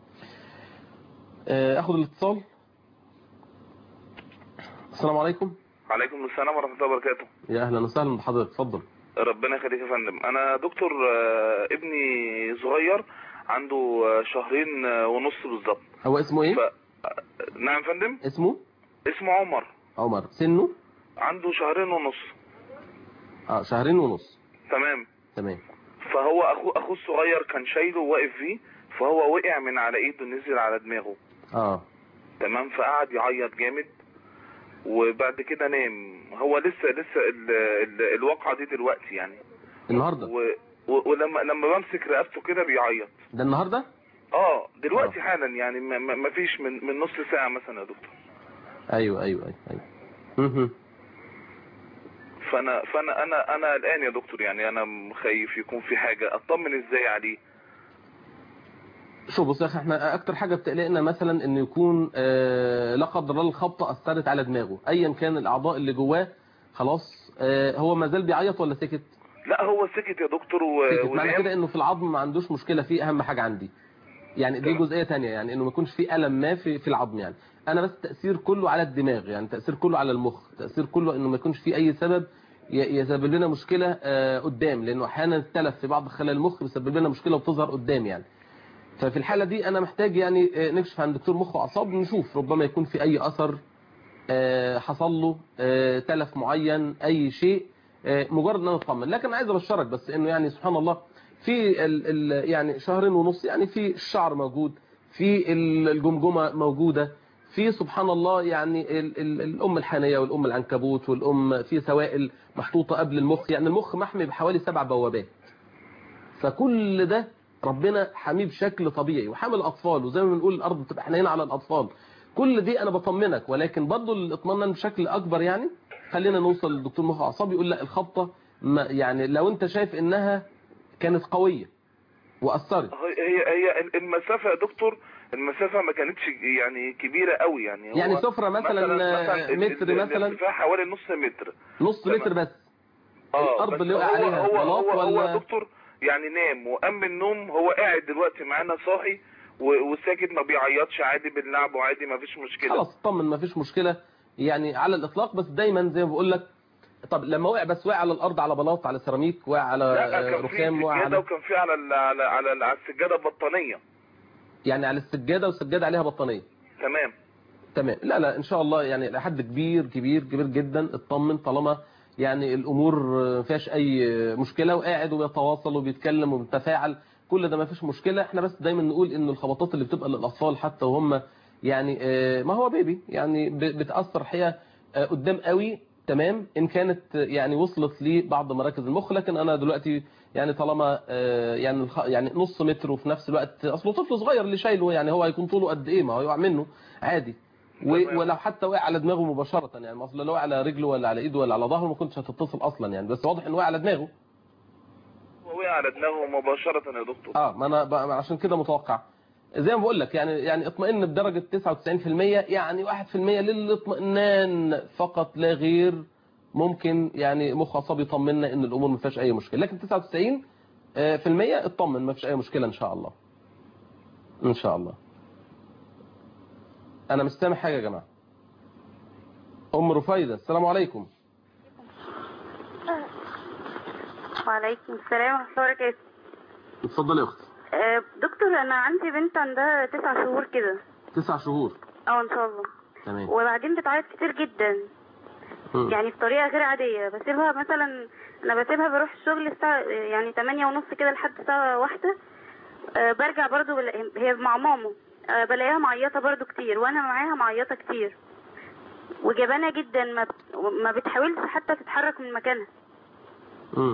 اخد الاتصال السلام عليكم وعليكم السلام ورحمه الله وبركاته يا اهلا وسهلا بحضرتك اتفضل ربنا يخليك يا فندم انا دكتور آه، ابني صغير عنده آه، شهرين آه، ونص بالظبط هو اسمه ايه ف... نعم يا فندم اسمه اسمه عمر عمر سنه عنده شهرين ونص اه شهرين ونص تمام تمام فهو اخوه اخوه الصغير كان شايله واقف فيه فهو وقع من على ايده نزل على دماغه اه تمام فقعد يعيط جامد وبعد كده نام هو لسه لسه ال ال الواقعه دي دلوقتي يعني النهارده و و ولما لما بمسك رقبته كده بيعيط ده النهارده اه دلوقتي حالا يعني ما- ما ما فيش من من نص ساعه مثلا يا دكتور ايوه ايوه ايوه ايوه مهم. فانا فانا انا انا قلقان يا دكتور يعني انا خايف يكون في حاجه اطمن ازاي عليه شوف بص يا اخي احنا اكتر حاجه بتقلقنا مثلا انه يكون آه لا قدر الله الخبطه اثرت على دماغه ايا كان الاعضاء اللي جواه خلاص آه هو ما زال بيعيط ولا سكت لا هو سكت يا دكتور و... سكت معنى ونام. كده انه في العظم ما عندوش مشكله فيه اهم حاجه عندي يعني دي جزئيه تانية يعني انه ما يكونش في الم ما في في العظم يعني انا بس تاثير كله على الدماغ يعني تاثير كله على المخ تاثير كله انه ما يكونش في اي سبب ي- يسبب لنا مشكله آه، قدام لانه احيانا التلف في بعض خلايا المخ بيسبب لنا مشكله وبتظهر قدام يعني ففي الحاله دي انا محتاج يعني آه، نكشف عن دكتور مخ واعصاب نشوف ربما يكون في اي اثر آه، حصل له آه، تلف معين اي شيء آه، مجرد ان انا اطمن لكن عايز ابشرك بس انه يعني سبحان الله في ال ال يعني شهرين ونص يعني في الشعر موجود في ال- الجمجمه موجوده في سبحان الله يعني ال ال الام الحانيه والام العنكبوت والام في سوائل محطوطه قبل المخ يعني المخ محمي بحوالي سبع بوابات فكل ده ربنا حميه بشكل طبيعي وحامل الاطفال وزي ما بنقول الارض بتبقى حنينه على الاطفال كل دي انا بطمنك ولكن برضه الاطمئنان بشكل اكبر يعني خلينا نوصل للدكتور مخ واعصاب يقول لا الخبطه ما يعني لو انت شايف انها كانت قويه واثرت هي هي هي المسافه يا دكتور المسافه ما كانتش يعني كبيره قوي يعني هو يعني سفرة مثلا ال- متر ال- مثلا؟ الارتفاع حوالي نص متر نص متر بس اه الأرض بس اللي وقع هو عليها هو بلاط هو, هو ولا- يا دكتور يعني نام وقام من النوم هو قاعد دلوقتي معانا صاحي و- وساكت ما بيعيطش عادي بنلعب وعادي ما فيش مشكله خلاص اطمن ما فيش مشكله يعني على الاطلاق بس دايما زي ما بقول لك طب لما وقع بس وقع على الارض على بلاط على سيراميك وقع على لا آه، كان في رخام وقع سجاده على وكان في على ال- على على, على السجاده بطانيه يعني على السجاده والسجاده عليها بطانيه تمام تمام لا لا ان شاء الله يعني لحد كبير كبير كبير جدا اطمن طالما يعني الامور ما فيهاش اي مشكله وقاعد وبيتواصل وبيتكلم وبيتفاعل كل ده ما فيش مشكله احنا بس دايما نقول ان الخبطات اللي بتبقى للاطفال حتى وهم يعني آه، ما هو بيبي يعني ب- بتاثر حقيقه آه، قدام قوي تمام ان كانت آه، يعني وصلت لبعض مراكز المخ لكن انا دلوقتي يعني طالما آه، يعني الخ- يعني نص متر وفي نفس الوقت اصله طفل صغير اللي شايله يعني هو هيكون طوله قد ايه ما هو يقع منه عادي و- ولو حتى وقع على دماغه مباشره يعني ما اصل لو وقع على رجله ولا على ايده ولا على ظهره ما كنتش هتتصل اصلا يعني بس واضح انه وقع على دماغه هو وقع على دماغه مباشره يا دكتور اه ما انا بقى عشان كده متوقع زي ما بقول لك يعني يعني اطمئن بدرجه 99% يعني 1% للاطمئنان فقط لا غير ممكن يعني مخ عصبي يطمنا ان الامور ما فيهاش اي مشكله لكن 99 آه، في المية اطمن ما فيش اي مشكله ان شاء الله ان شاء الله انا مش سامع حاجه يا جماعه ام رفيده السلام عليكم وعليكم السلام ورحمة الله وبركاته اتفضلي يا اختي آه، دكتور أنا عندي بنت عندها تسع شهور كده تسع شهور اه إن شاء الله تمام وبعدين بتعيط كتير جدا مم. يعني بطريقة غير عادية بسيبها مثلا أنا بسيبها بروح الشغل الساعة يعني تمانية ونص كده لحد الساعة واحدة آه، برجع برضو بلاقي- هي مع ماما آه، بلاقيها معيطة برضو كتير وأنا معاها معيطة كتير وجبانة جدا ما بت- ما بتحاولش حتى تتحرك من مكانها مم.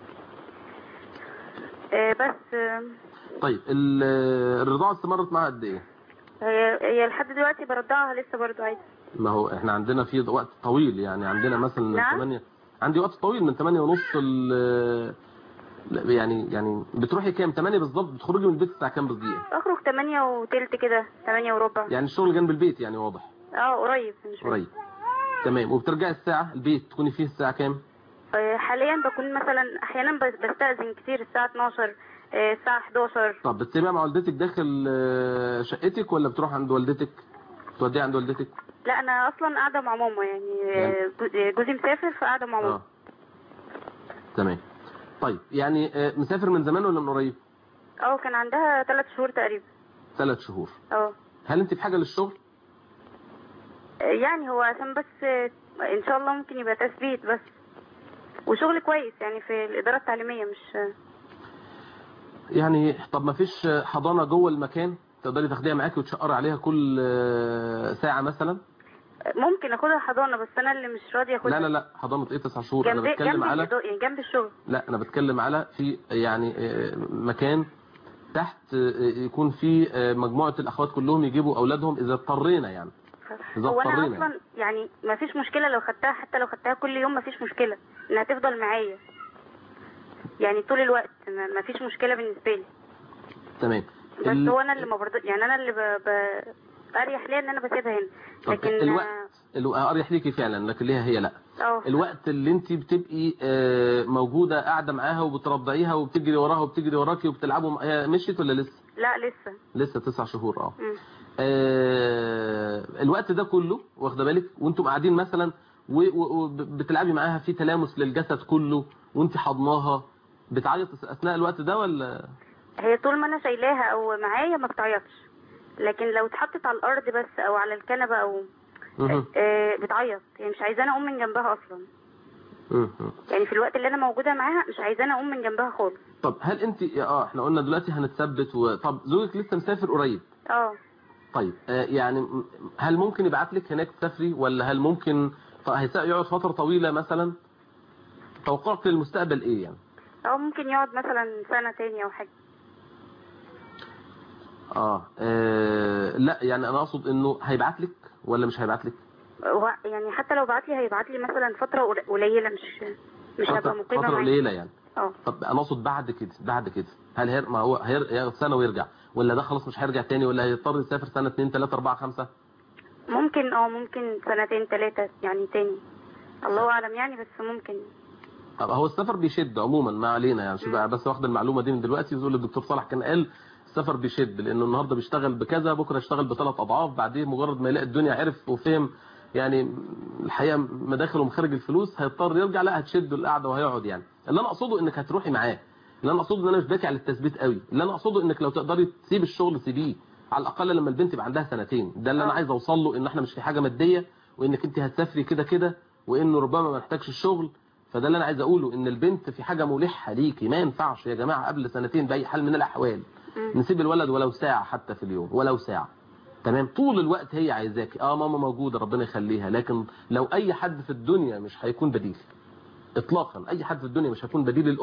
آه، بس آه، طيب ال- الرضاعه استمرت معاها قد ايه هي هي لحد دلوقتي برضعها لسه برضو عايزة ما هو احنا عندنا في وقت طويل يعني عندنا مثلا من نعم. 8 عندي وقت طويل من 8 ونص ل لا، يعني يعني بتروحي كام 8 بالظبط بتخرجي من البيت الساعه كام بالدقيقه اخرج تمانية وتلت كده تمانية وربع يعني الشغل جنب البيت يعني واضح اه قريب مش بعيد. قريب تمام وبترجعي الساعه البيت تكوني فيه الساعه كام آه، حاليا بكون مثلا احيانا بس- بستأذن كتير الساعة 12 آه، الساعة 11 طب بتسيبيها مع والدتك داخل آه، شقتك ولا بتروح عند والدتك توديها عند والدتك لا انا اصلا قاعدة مع ماما يعني آه، جو- جوزي مسافر فقاعدة مع ماما اه تمام طيب يعني آه، مسافر من زمان ولا من قريب اه كان عندها ثلاث شهور تقريبا ثلاث شهور اه هل انت في حاجه للشغل آه، يعني هو عشان بس آه، ان شاء الله ممكن يبقى تثبيت بس وشغل كويس يعني في الإدارة التعليمية مش يعني طب ما فيش حضانه جوه المكان تقدري تاخديها معاكي وتشقري عليها كل آه، ساعه مثلا ممكن اخدها حضانة بس انا اللي مش راضية اخدها لا لا لا حضانه ايه تسع شهور انا جنب بتكلم جنب على الإدارة- يعني جنب الشغل لا انا بتكلم على في يعني آه، مكان تحت آه، يكون في آه، مجموعه الاخوات كلهم يجيبوا اولادهم اذا اضطرينا يعني اذا هو انا اضطرينا يعني. اصلا يعني ما فيش مشكله لو خدتها حتى لو خدتها كل يوم ما فيش مشكله انها تفضل معايا يعني طول الوقت ما فيش مشكله بالنسبه لي تمام بس ال- هو انا اللي ما برضه يعني انا اللي ب... ب... اريح ليا ان انا بسيبها هنا طب لكن الوقت الو- اريح ليكي فعلا لكن ليها هي لا اه الوقت اللي انت بتبقي آه، موجوده قاعده معاها وبترضعيها وبتجري وراها وبتجري وراكي وبتلعبوا مع- هي مشيت ولا لسه لا لسه لسه تسع شهور اه مم. آه، الوقت ده كله واخده بالك وانتم قاعدين مثلا وبتلعبي معاها في تلامس للجسد كله وانت حضناها بتعيط اثناء الوقت ده ولا هي طول ما انا شايلاها او معايا ما بتعيطش لكن لو اتحطت على الارض بس او على الكنبه او مهم. آه بتعيط يعني مش عايزاني اقوم من جنبها اصلا مهم. يعني في الوقت اللي انا موجوده معاها مش عايزاني اقوم من جنبها خالص طب هل انت اه احنا قلنا دلوقتي هنتثبت و... طب زوجك لسه مسافر قريب اه طيب آه يعني م- هل ممكن يبعت لك هناك تسافري ولا هل ممكن ط- هيس- يقعد فترة طويلة مثلا توقعك للمستقبل ايه يعني او ممكن يقعد مثلا سنه تاني او حاجه اه, آه لا يعني انا اقصد انه هيبعت لك ولا مش هيبعت لك هو يعني حتى لو بعت لي هيبعت لي مثلا فتره قل- قليله مش مش هبقى فترة, مقيمه فترة معاه قليلة يعني اه طب انا اقصد بعد كده بعد كده هل هير... ما هو هير... ياخد سنة ويرجع ولا ده خلاص مش هيرجع تاني ولا هيضطر يسافر سنة اتنين تلاتة اربعة خمسة ممكن اه ممكن سنتين ثلاثه يعني تاني الله اعلم يعني بس ممكن طب هو السفر بيشد عموما ما علينا يعني شو بقى بس واخد المعلومه دي من دلوقتي يقول الدكتور صالح كان قال السفر بيشد لانه النهارده بيشتغل بكذا بكره يشتغل بثلاث اضعاف بعدين مجرد ما يلاقي الدنيا عرف وفهم يعني الحقيقه مداخل ومخارج الفلوس هيضطر يرجع لا هتشد القعده وهيقعد يعني اللي انا اقصده انك هتروحي معاه اللي انا اقصده ان انا مش باكي على التثبيت قوي اللي انا اقصده انك لو تقدري تسيب الشغل سيبيه على الاقل لما البنت يبقى عندها سنتين ده اللي انا عايز اوصل له ان احنا مش في حاجه ماديه وانك انت هتسافري كده كده وانه ربما ما محتاجش الشغل فده اللي انا عايز اقوله ان البنت في حاجه ملحه ليكي ما ينفعش يا جماعه قبل سنتين باي حال من الاحوال نسيب الولد ولو ساعه حتى في اليوم ولو ساعه تمام طول الوقت هي عايزاكي اه ماما موجوده ربنا يخليها لكن لو اي حد في الدنيا مش هيكون بديل اطلاقا اي حد في الدنيا مش هيكون بديل الام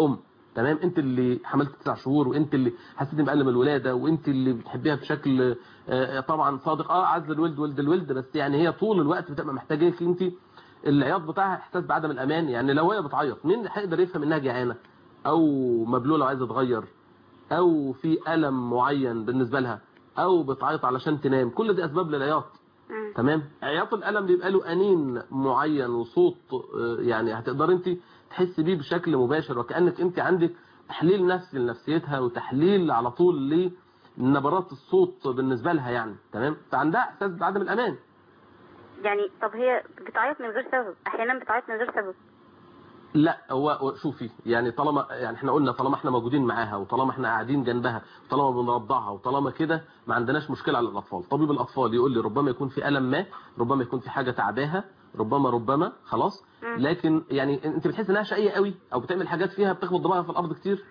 تمام انت اللي حملت تسع شهور وانت اللي حسيت بألم الولاده وانت اللي بتحبيها بشكل آه، طبعا صادق اه عزل الولد ولد الولد بس يعني هي طول الوقت بتبقى محتاجاك انت العياط بتاعها احساس بعدم الامان يعني لو هي بتعيط مين هيقدر يفهم انها جعانه او مبلوله وعايزه تغير او في الم معين بالنسبه لها او بتعيط علشان تنام كل دي اسباب للعياط تمام عياط الالم بيبقى له انين معين وصوت آه، يعني هتقدر انت تحس بيه بشكل مباشر وكانك انت عندك تحليل نفسي لنفسيتها وتحليل على طول لنبرات الصوت بالنسبه لها يعني تمام فعندها احساس بعدم الامان يعني طب هي بتعيط من غير سبب احيانا بتعيط من غير سبب لا هو هو شوفي يعني طالما يعني احنا قلنا طالما احنا موجودين معاها وطالما احنا قاعدين جنبها وطالما بنرضعها وطالما كده ما عندناش مشكله على الاطفال طبيب الاطفال يقول لي ربما يكون في الم ما ربما يكون في حاجه تعباها ربما ربما خلاص مم. لكن يعني انت بتحس انها شقيه قوي او بتعمل حاجات فيها بتخبط دماغها في الارض كتير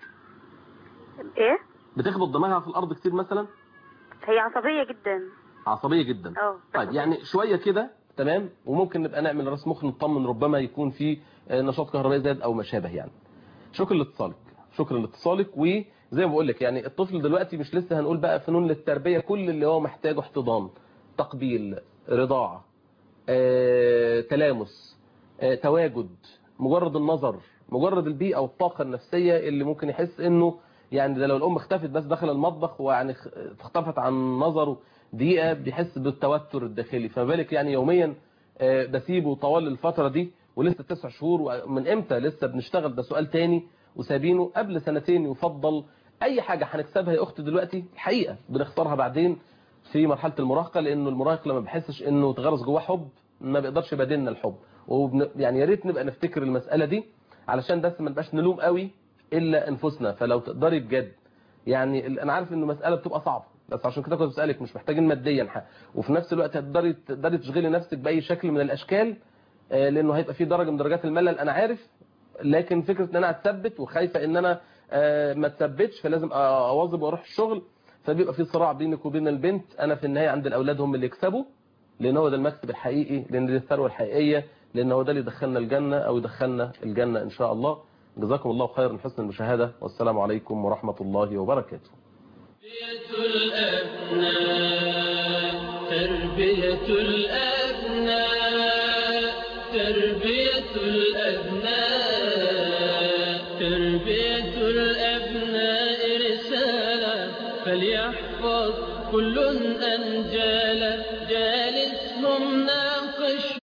ايه بتخبط دماغها في الارض كتير مثلا هي عصبيه جدا عصبيه جدا اه طيب يعني شويه كده تمام وممكن نبقى نعمل راس مخ نطمن ربما يكون في آه، نشاط كهربائي زاد او ما شابه يعني شكرا لاتصالك شكرا لاتصالك وزي ما بقول لك يعني الطفل دلوقتي مش لسه هنقول بقى فنون للتربيه كل اللي هو محتاجه احتضان تقبيل رضاعه آه، تلامس آه، تواجد مجرد النظر مجرد البيئه والطاقه النفسيه اللي ممكن يحس انه يعني ده لو الام اختفت بس دخل المطبخ ويعني خ- اختفت عن نظره دقيقه بيحس بالتوتر الداخلي فما بالك يعني يوميا آه، بسيبه طوال الفتره دي ولسه تسع شهور ومن امتى لسه بنشتغل ده سؤال تاني وسابينه قبل سنتين يفضل اي حاجه هنكسبها يا اختي دلوقتي الحقيقه بنخسرها بعدين في مرحله المراهقه لانه المراهق لما بيحسش انه اتغرس جواه حب ما بيقدرش يبادلنا الحب وبن... يعني يا ريت نبقى نفتكر المساله دي علشان بس ما نبقاش نلوم قوي الا انفسنا فلو تقدري بجد يعني ال- انا عارف انه مساله بتبقى صعبه بس عشان كده كنت بسالك مش محتاجين ماديا حاجه وفي نفس الوقت هتقدري تقدري تشغلي نفسك باي شكل من الاشكال آه، لانه هيبقى في درجه من درجات الملل انا عارف لكن فكره ان انا اتثبت وخايفه ان انا آه، ما اتثبتش فلازم أ- اواظب واروح الشغل فبيبقى في صراع بينك وبين البنت انا في النهايه عند الاولاد هم اللي يكسبوا لان هو ده المكسب الحقيقي لان دي الثروه الحقيقيه لان هو ده اللي يدخلنا الجنه او يدخلنا الجنه ان شاء الله جزاكم الله خيرا حسن المشاهده والسلام عليكم ورحمه الله وبركاته تربية الأبناء تربية الأبناء تربية الأبناء رسالة فليحفظ كل أنجالا جالسهم ناقش